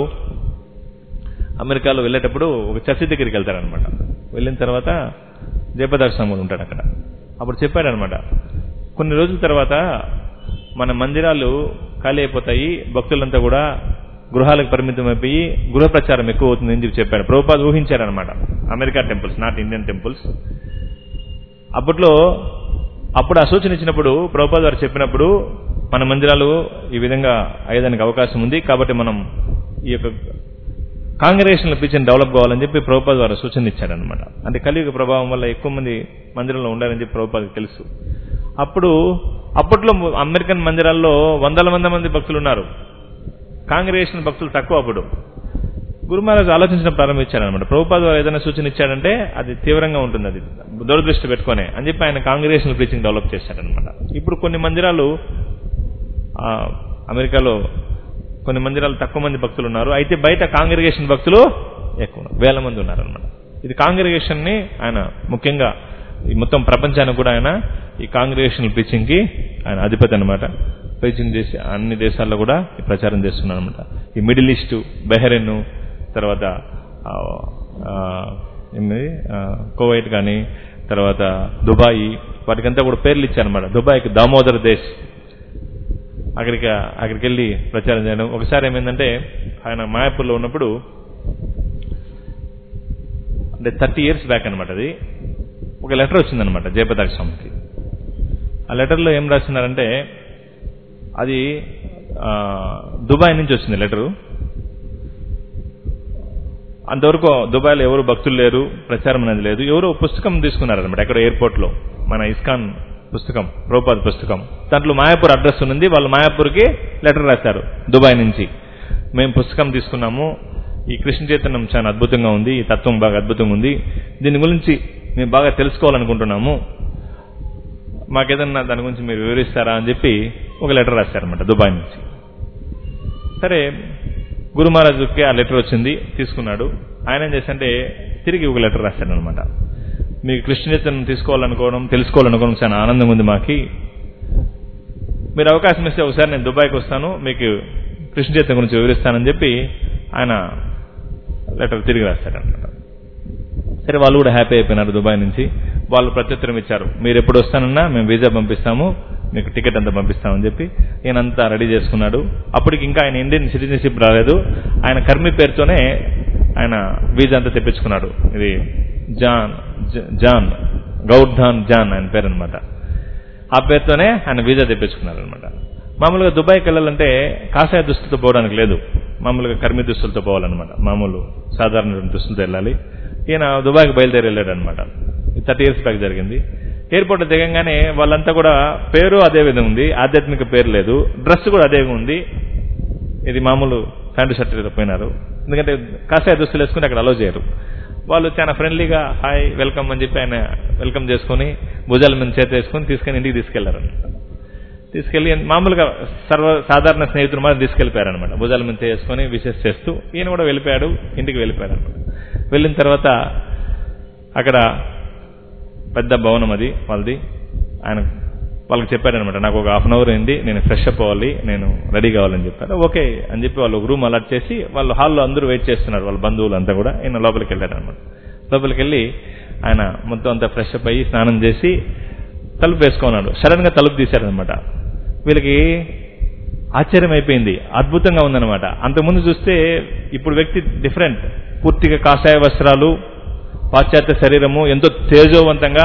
అమెరికాలో వెళ్ళేటప్పుడు ఒక చర్చి దగ్గరికి వెళ్తారనమాట వెళ్ళిన తర్వాత జయపదార్ స్వామి ఉంటాడు అక్కడ అప్పుడు చెప్పాడనమాట కొన్ని రోజుల తర్వాత మన మందిరాలు ఖాళీ అయిపోతాయి భక్తులంతా కూడా గృహాలకు పరిమితం అయిపోయి గృహ ప్రచారం ఎక్కువ అవుతుంది అని చెప్పి చెప్పాడు ప్రభుపాద్ ఊహించారనమాట America temples not Indian temples అప్పట్లో అప్పుడు ఆ సూచన ఇచ్చినప్పుడు ప్రభుపాద్ వారు చెప్పినప్పుడు మన మందిరాలు ఈ విధంగా అయ్యేదానికి అవకాశం ఉంది కాబట్టి మనం ఈ యొక్క కాంగ్రెగేషన్ పిలిచిన డెవలప్ కావాలని చెప్పి ప్రభుపాద్ వారు సూచన ఇచ్చారనమాట అంటే కలియుగ ప్రభావం వల్ల ఎక్కువ మంది మందిరంలో ఉండాలని చెప్పి ప్రభుపాదకి తెలుసు అప్పుడు అప్పట్లో అమెరికన్ మందిరాల్లో వందల మంది మంది భక్తులు ఉన్నారు కాంగ్రెగేషన్ భక్తులు తక్కువ అప్పుడు గురు మహారాజ్ ఆలోచించడం ప్రారంభించారనమాట ప్రభుపాద్ వారు ఏదైనా సూచన ఇచ్చాడంటే అది తీవ్రంగా ఉంటుంది అది దురదృష్టి పెట్టుకొని అని చెప్పి ఆయన కాంగ్రెగేషన్ ప్రీచింగ్ డెవలప్ చేశారనమాట ఇప్పుడు కొన్ని మందిరాలు ఆ, అమెరికాలో కొన్ని మందిరాలు తక్కువ మంది భక్తులు ఉన్నారు అయితే బయట కాంగ్రిగేషన్ భక్తులు ఎక్కువ ఉన్నారు వేల మంది ఉన్నారనమాట ఇది కాంగ్రిగేషన్ ని ఆయన ముఖ్యంగా ఈ మొత్తం ప్రపంచానికి కూడా ఆయన ఈ కాంగ్రిగేషన్ ప్రీచింగ్ కి ఆయన అధిపతి అనమాట ప్రీచింగ్ చేసి అన్ని దేశాల్లో కూడా ఈ ప్రచారం చేస్తున్నారు అనమాట ఈ మిడిల్ ఈస్ట్ బెహరెన్ తర్వాత ఆ, ఆ, ఏమిది ఆ, కువైట్ కానీ తర్వాత దుబాయ్ వాటికంతా కూడా పేర్లు ఇచ్చారనమాట దుబాయ్కి దామోదర్ దేశ్ అక్కడికి అక్కడికి వెళ్ళి ప్రచారం చేయడం ఒకసారి ఏమైందంటే ఆయన మాయాపూర్లో ఉన్నప్పుడు అంటే థర్టీ ఇయర్స్ బ్యాక్ అనమాట అది ఒక లెటర్ వచ్చిందనమాట జయపతాక్ష స్వామికి ఆ లెటర్లో ఏం రాస్తున్నారంటే అది ఆ, దుబాయ్ నుంచి వచ్చింది లెటరు అంతవరకు దుబాయ్లో ఎవరు భక్తులు లేరు ప్రచారం అనేది లేదు ఎవరో పుస్తకం తీసుకున్నారనమాట ఎక్కడ ఎయిర్పోర్ట్లో మన ఇస్కాన్ పుస్తకం ప్రోపాద్ పుస్తకం దాంట్లో మాయాపూర్ అడ్రస్ ఉంది వాళ్ళు మాయాపూర్కి లెటర్ రాశారు దుబాయ్ నుంచి మేము పుస్తకం తీసుకున్నాము ఈ కృష్ణ చైతన్యం చాలా అద్భుతంగా ఉంది ఈ తత్వం బాగా అద్భుతంగా ఉంది దీని గురించి మేము బాగా తెలుసుకోవాలనుకుంటున్నాము మాకేదన్నా దాని గురించి మీరు వివరిస్తారా అని చెప్పి ఒక లెటర్ రాశారనమాట దుబాయ్ నుంచి సరే గురు మహారాజుకి ఆ లెటర్ వచ్చింది తీసుకున్నాడు ఆయన ఏం చేశారంటే తిరిగి ఒక లెటర్ రాశాడు అనమాట మీకు కృష్ణ చైతన్యం తీసుకోవాలనుకోవడం తెలుసుకోవాలనుకోవడం చాలా ఆనందంగా ఉంది మాకి మీరు అవకాశం ఇస్తే ఒకసారి నేను దుబాయ్కి వస్తాను మీకు కృష్ణ చైతన్యం గురించి వివరిస్తానని చెప్పి ఆయన లెటర్ తిరిగి రాశారనమాట సరే వాళ్ళు కూడా హ్యాపీ అయిపోయినారు దుబాయ్ నుంచి వాళ్ళు ప్రత్యుత్తరం ఇచ్చారు మీరు ఎప్పుడు వస్తానన్నా మేము వీసా పంపిస్తాము మీకు టికెట్ అంతా పంపిస్తామని చెప్పి ఈయనంతా రెడీ చేసుకున్నాడు అప్పటికి ఇంకా ఆయన ఇండియన్ సిటిజన్షిప్ రాలేదు ఆయన కర్మి పేరుతోనే ఆయన వీసా అంతా తెప్పించుకున్నాడు ఇది జాన్ జ- జాన్ గౌడ్ధాన్ జాన్ ఆయన పేరు అనమాట ఆ పేరుతోనే ఆయన వీసా తెప్పించుకున్నారు అనమాట మామూలుగా దుబాయ్కి వెళ్ళాలంటే కాషాయ దుస్తులతో పోవడానికి లేదు మామూలుగా కర్మి దుస్తులతో పోవాలన్నమాట మామూలు సాధారణ దుస్తులతో వెళ్ళాలి ఈయన దుబాయ్కి బయలుదేరి వెళ్ళాడు అనమాట థర్టీ ఇయర్స్ బ్యాక్ జరిగింది ఎయిర్పోర్ట్ దిగంగానే వాళ్ళంతా కూడా పేరు అదే విధంగా ఉంది ఆధ్యాత్మిక పేరు లేదు డ్రెస్ కూడా అదే ఉంది ఇది మామూలు ప్యాంటు షర్ట్ పోయినారు ఎందుకంటే కాషాయ దుస్తులు వేసుకుని అక్కడ అలో చేయరు వాళ్ళు చాలా ఫ్రెండ్లీగా హాయ్ వెల్కమ్ అని చెప్పి ఆయన వెల్కమ్ చేసుకుని భుజాల మీద చేతి వేసుకుని తీసుకొని ఇంటికి తీసుకెళ్లారు తీసుకెళ్లి మామూలుగా సర్వ సాధారణ స్నేహితులు మాత్రం తీసుకెళ్లిపోయారు అనమాట భుజాల మీద చేసుకుని విషెస్ చేస్తూ ఈయన కూడా వెళ్ళిపోయాడు ఇంటికి వెళ్ళిపోయారు అనమాట వెళ్ళిన తర్వాత అక్కడ పెద్ద భవనం అది వాళ్ళది ఆయన వాళ్ళకి చెప్పారనమాట నాకు ఒక హాఫ్ అన్ అవర్ అయింది నేను ఫ్రెష్ అప్ అవ్వాలి నేను రెడీ కావాలని చెప్పారు ఓకే అని చెప్పి వాళ్ళు ఒక రూమ్ అలాట్ చేసి వాళ్ళు హాల్లో అందరూ వెయిట్ చేస్తున్నారు వాళ్ళ బంధువులు అంతా కూడా ఆయన లోపలికి వెళ్ళారు అనమాట లోపలికి వెళ్ళి ఆయన మొత్తం అంతా ఫ్రెష్ అప్ అయ్యి స్నానం చేసి తలుపు వేసుకున్నాడు సడన్ గా తలుపు తీశారనమాట వీళ్ళకి ఆశ్చర్యం అయిపోయింది అద్భుతంగా ఉందన్నమాట అంతకుముందు చూస్తే ఇప్పుడు వ్యక్తి డిఫరెంట్ పూర్తిగా కాషాయ వస్త్రాలు పాశ్చాత్య శరీరము ఎంతో తేజోవంతంగా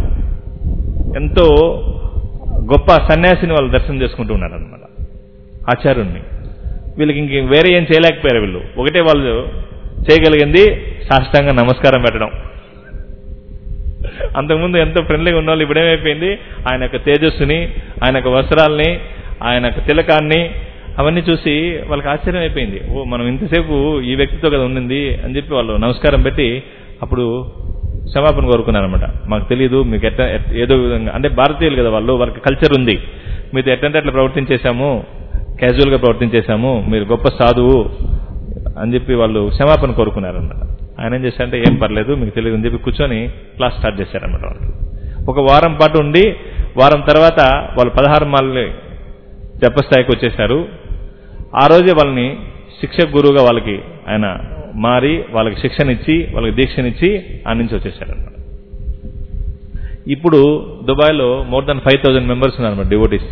ఎంతో గొప్ప సన్యాసిని వాళ్ళు దర్శనం చేసుకుంటూ ఉన్నారు అనమాట ఆచార్యుణ్ణి వీళ్ళకి ఇంక వేరే ఏం చేయలేకపోయారు వీళ్ళు ఒకటే వాళ్ళు చేయగలిగింది సాష్టాంగ నమస్కారం పెట్టడం అంతకుముందు ఎంతో ఫ్రెండ్లీగా ఉన్న వాళ్ళు ఇప్పుడేమైపోయింది ఆయన యొక్క తేజస్సుని ఆయన యొక్క వస్త్రాల్ని ఆయన యొక్క తిలకాన్ని అవన్నీ చూసి వాళ్ళకి ఆశ్చర్యం అయిపోయింది ఓ మనం ఇంతసేపు ఈ వ్యక్తితో కదా ఉండింది అని చెప్పి వాళ్ళు నమస్కారం పెట్టి అప్పుడు క్షమాపణ కోరుకున్నారనమాట మాకు తెలియదు మీకు ఎట్ట ఎట్- ఏదో విధంగా అంటే భారతీయులు కదా వాళ్ళు వాళ్ళకి కల్చర్ ఉంది మీతో ఎట్టంటే అట్లా ప్రవర్తించేశాము క్యాజువల్గా ప్రవర్తించేశాము మీరు గొప్ప సాధువు అని చెప్పి వాళ్ళు క్షమాపణ కోరుకున్నారన్నమాట ఆయన ఏం చేశారంటే ఏం పర్లేదు మీకు తెలియదు అని చెప్పి కూర్చొని క్లాస్ స్టార్ట్ చేశారన్నమాట వాళ్ళకి ఒక వారం పాటు ఉండి వారం తర్వాత వాళ్ళు పదహారు మాల్ని జపస్థాయికి వచ్చేశారు ఆ రోజే వాళ్ళని శిక్షక గురువుగా వాళ్ళకి ఆయన మారి వాళ్ళకి శిక్షణ ఇచ్చి వాళ్ళకి దీక్షనిచ్చి ఆ నుంచి వచ్చేసారన్నమాట ఇప్పుడు దుబాయ్లో more than five thousand members ఉన్నారన్నమాట డివోటీస్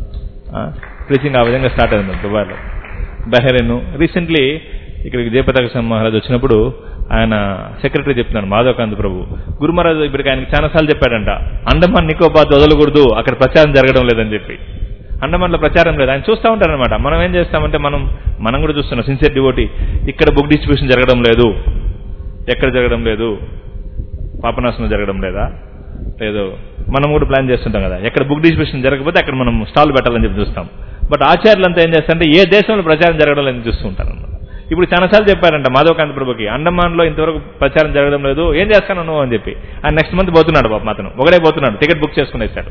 ప్రీచింగ్ ఆ విధంగా స్టార్ట్ అయింది దుబాయ్లో బహ్రెయిన్ రీసెంట్లీ ఇక్కడికి జయపతాక మహారాజ్ వచ్చినప్పుడు ఆయన సెక్రటరీ చెప్తున్నాడు మాధవకాంత్ ప్రభు గురు మహారాజ్ ఇప్పటికి ఆయనకి చాలాసార్లు చెప్పాడంట అండమాన్ నికోబార్ వదలకూడదు అక్కడ ప్రచారం జరగడం లేదని చెప్పి అండమాన్లో ప్రచారం లేదు ఆయన చూస్తూ ఉంటారనమాట మనం ఏం చేస్తామంటే మనం మనం కూడా చూస్తున్నాం సిన్సియర్ డివోటీ ఇక్కడ బుక్ డిస్ట్రిబ్యూషన్ జరగడం లేదు ఎక్కడ జరగడం లేదు పాపనాశనం జరగడం లేదా లేదు మనం కూడా ప్లాన్ చేస్తుంటాం కదా ఎక్కడ బుక్ డిస్ట్రిబ్యూషన్ జరగకపోతే అక్కడ మనం స్టాల్ పెట్టాలని చెప్పి చూస్తాం బట్ ఆచార్యులంతా ఏం చేస్తారంటే ఏ దేశంలో ప్రచారం జరగడం లేదని చూస్తూ ఉంటారు అన్నమాట ఇప్పుడు చాలాసార్లు చెప్పారంట మాధవకాంత్ ప్రభుకి అండమాన్లో ఇంతవరకు ప్రచారం జరగడం లేదు ఏం చేస్తాను నువ్వు అని చెప్పి ఆయన నెక్స్ట్ మంత్ పోతున్నాడు పాపం అతను ఒకడే పోతున్నాడు టికెట్ బుక్ చేసుకునేసాడు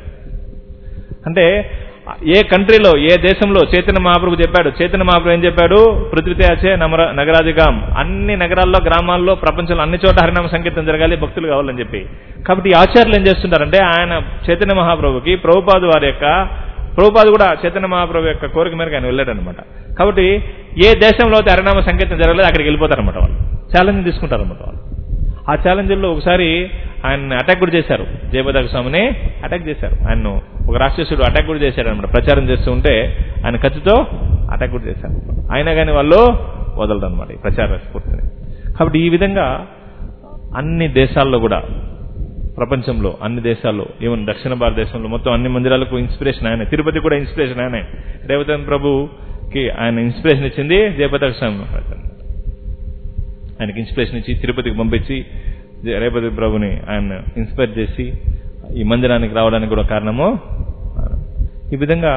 అంటే ఏ కంట్రీలో ఏ దేశంలో చైతన్య మహాప్రభు చెప్పాడు చైతన్య మహాప్రభు ఏం చెప్పాడు పృథ్వీతయాచే నమర నగరాధిగాం అన్ని నగరాల్లో గ్రామాల్లో ప్రపంచంలో అన్ని చోట హరినామ సంకీర్తన జరగాలి భక్తులు కావాలని చెప్పి కాబట్టి ఈ ఆచార్యులు ఏం చేస్తుంటారంటే ఆయన చైతన్య మహాప్రభుకి ప్రభుపాదు వారి యొక్క ప్రభుపాదు కూడా చైతన్య మహాప్రభు యొక్క కోరిక మేరకు ఆయన వెళ్ళాడు అనమాట కాబట్టి ఏ దేశంలో అయితే హరినామ సంకీర్తన జరగలేదు అక్కడికి వెళ్ళిపోతారన్నమాట వాళ్ళు ఛాలెంజ్ తీసుకుంటారన్నమాట వాళ్ళు ఆ ఛాలెంజ్లో ఒకసారి ఆయన అటాక్ కూడా చేశారు జయపదాక స్వామిని అటాక్ చేశారు ఆయన ఒక రాక్షసుడు అటాక్ కూడా చేశారు అనమాట ప్రచారం చేస్తూ ఉంటే ఆయన కత్తితో అటాక్ కూడా చేశారు అయినా కానీ వాళ్ళు వదలరు అనమాట ఈ ప్రచార స్ఫూర్తిని కాబట్టి ఈ విధంగా అన్ని దేశాల్లో కూడా ప్రపంచంలో అన్ని దేశాల్లో ఈవెన్ దక్షిణ భారతదేశంలో మొత్తం అన్ని మందిరాలకు ఇన్స్పిరేషన్ ఆయనే తిరుపతి కూడా ఇన్స్పిరేషన్ ఆయనే రేవతన్ ప్రభుకి ఆయన ఇన్స్పిరేషన్ ఇచ్చింది జయపతాక స్వామి మహారాజ్ అన్నమాట. ఆయనకి ఇన్స్పిరేషన్ ఇచ్చి తిరుపతికి పంపించి జ- రేపతి ప్రభుని ఆయన ఇన్స్పైర్ చేసి ఈ మందిరానికి రావడానికి కూడా కారణము ఆయన. ఈ విధంగా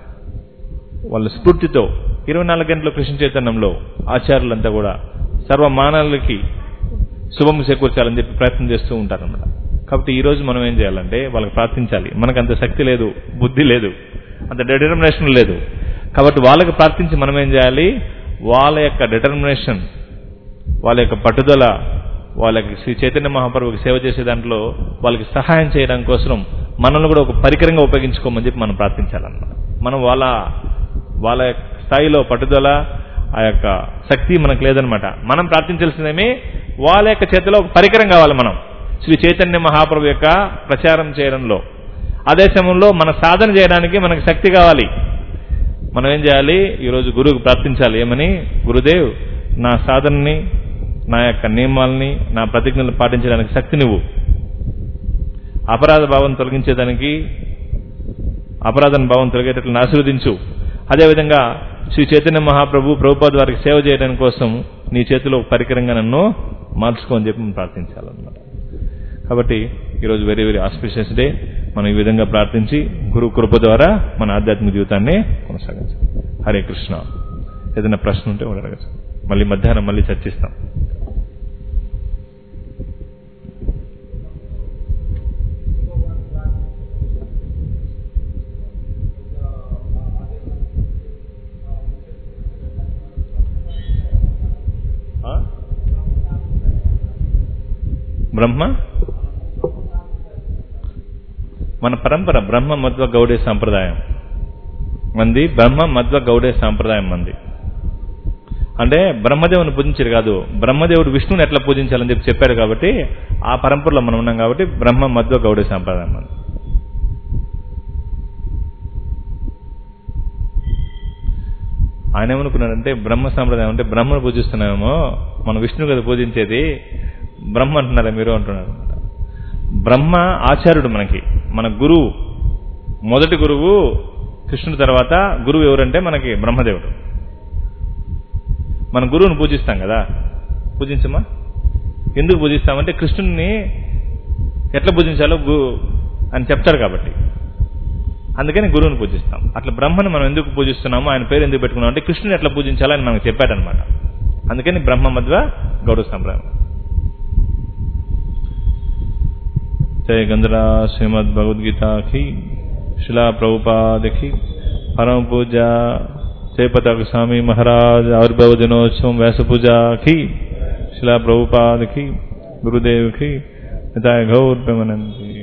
వాళ్ళ స్ఫూర్తితో ఇరవై నాలుగు గంటల కృష్ణ చైతన్యంలో ఆచార్యులంతా కూడా సర్వ మానవులకి శుభం చేకూర్చాలని చెప్పి ప్రయత్నం చేస్తూ ఉంటారన్నమాట కాబట్టి ఈ రోజు మనం ఏం చేయాలంటే వాళ్ళకి ప్రార్థించాలి మనకు అంత శక్తి లేదు బుద్ధి లేదు అంత డిటర్మినేషన్ లేదు కాబట్టి వాళ్ళకి ప్రార్థించి మనం ఏం చేయాలి వాళ్ళ యొక్క డిటర్మినేషన్ వాళ్ళ యొక్క పట్టుదల వాళ్ళకి శ్రీ చైతన్య మహాప్రభుకి సేవ చేసే దాంట్లో వాళ్ళకి సహాయం చేయడం కోసం మనల్ని కూడా ఒక పరికరంగా ఉపయోగించుకోమని చెప్పి మనం ప్రార్థించాలన్నమాట మనం వాళ్ళ వాళ్ళ యొక్క స్థాయిలో పట్టుదల ఆ యొక్క శక్తి మనకు లేదనమాట మనం ప్రార్థించాల్సిందేమి వాళ్ళ యొక్క చేతిలో ఒక పరికరం కావాలి మనం శ్రీ చైతన్య మహాప్రభు యొక్క ప్రచారం చేయడంలో అదే సమయంలో మన సాధన చేయడానికి మనకు శక్తి కావాలి మనం ఏం చేయాలి ఈరోజు గురువుకు ప్రార్థించాలి ఏమని గురుదేవ్ నా సాధనని నా యొక్క నియమాల్ని నా ప్రతిజ్ఞలు పాటించడానికి శక్తి నువ్వు అపరాధ భావం తొలగించేదానికి అపరాధన భావం తొలగేటట్లు ఆశీర్వదించు అదేవిధంగా శ్రీ చైతన్య మహాప్రభు ప్రభుపాద్ వారికి సేవ చేయడం కోసం నీ చేతిలో ఒక పరికరంగా నన్ను మార్చుకో అని చెప్పి మనం ప్రార్థించాలన్నమాట కాబట్టి ఈరోజు వెరీ వెరీ ఆస్పిషియస్ డే మనం ఈ విధంగా ప్రార్థించి గురు కృప ద్వారా మన ఆధ్యాత్మిక జీవితాన్ని కొనసాగించాలి హరే కృష్ణ ఏదైనా ప్రశ్న ఉంటే కూడా అడగచ్చు మళ్ళీ మధ్యాహ్నం మళ్ళీ చర్చిస్తాం ఆ? బ్రహ్మ మన పరంపర బ్రహ్మ మధ్వ గౌడే సాంప్రదాయం మంది బ్రహ్మ మధ్వ గౌడే సాంప్రదాయం మంది అంటే బ్రహ్మదేవుని పూజించారు కాదు బ్రహ్మదేవుడు విష్ణుని ఎట్లా పూజించాలని చెప్పి చెప్పాడు కాబట్టి ఆ పరంపరలో మనం ఉన్నాం కాబట్టి బ్రహ్మ మధ్వ గౌడే సాంప్రదాయం మంది ఆయన ఏమనుకున్నాడంటే బ్రహ్మ సాంప్రదాయం అంటే బ్రహ్మను పూజిస్తున్నామేమో మన విష్ణు కదా పూజించేది బ్రహ్మ అంటున్నారా మీరు అంటున్నారు అనమాట బ్రహ్మ ఆచార్యుడు మనకి మన గురువు మొదటి గురువు కృష్ణుడి తర్వాత గురువు ఎవరంటే మనకి బ్రహ్మదేవుడు మన గురువుని పూజిస్తాం కదా పూజించమా ఎందుకు పూజిస్తామంటే కృష్ణుడిని ఎట్లా పూజించాలో గు అని చెప్తారు కాబట్టి అందుకని గురువుని పూజిస్తాం అట్లా బ్రహ్మను మనం ఎందుకు పూజిస్తున్నామో ఆయన పేరు ఎందుకు పెట్టుకున్నాం అంటే కృష్ణుని ఎట్లా పూజించాలో ఆయన మనకు చెప్పాడనమాట అందుకని బ్రహ్మ మధ్వ గౌరవ సంప్రదాయం जय गंधरा श्रीमद भगवद गीता की शिला प्रभुपाद की परम पूजा जय पताक स्वामी महाराज आविर्भव दिनोत्सव व्यास पूजा की शिला प्रभुपाद की गुरुदेव की निताय गौर प्रेमानंद जी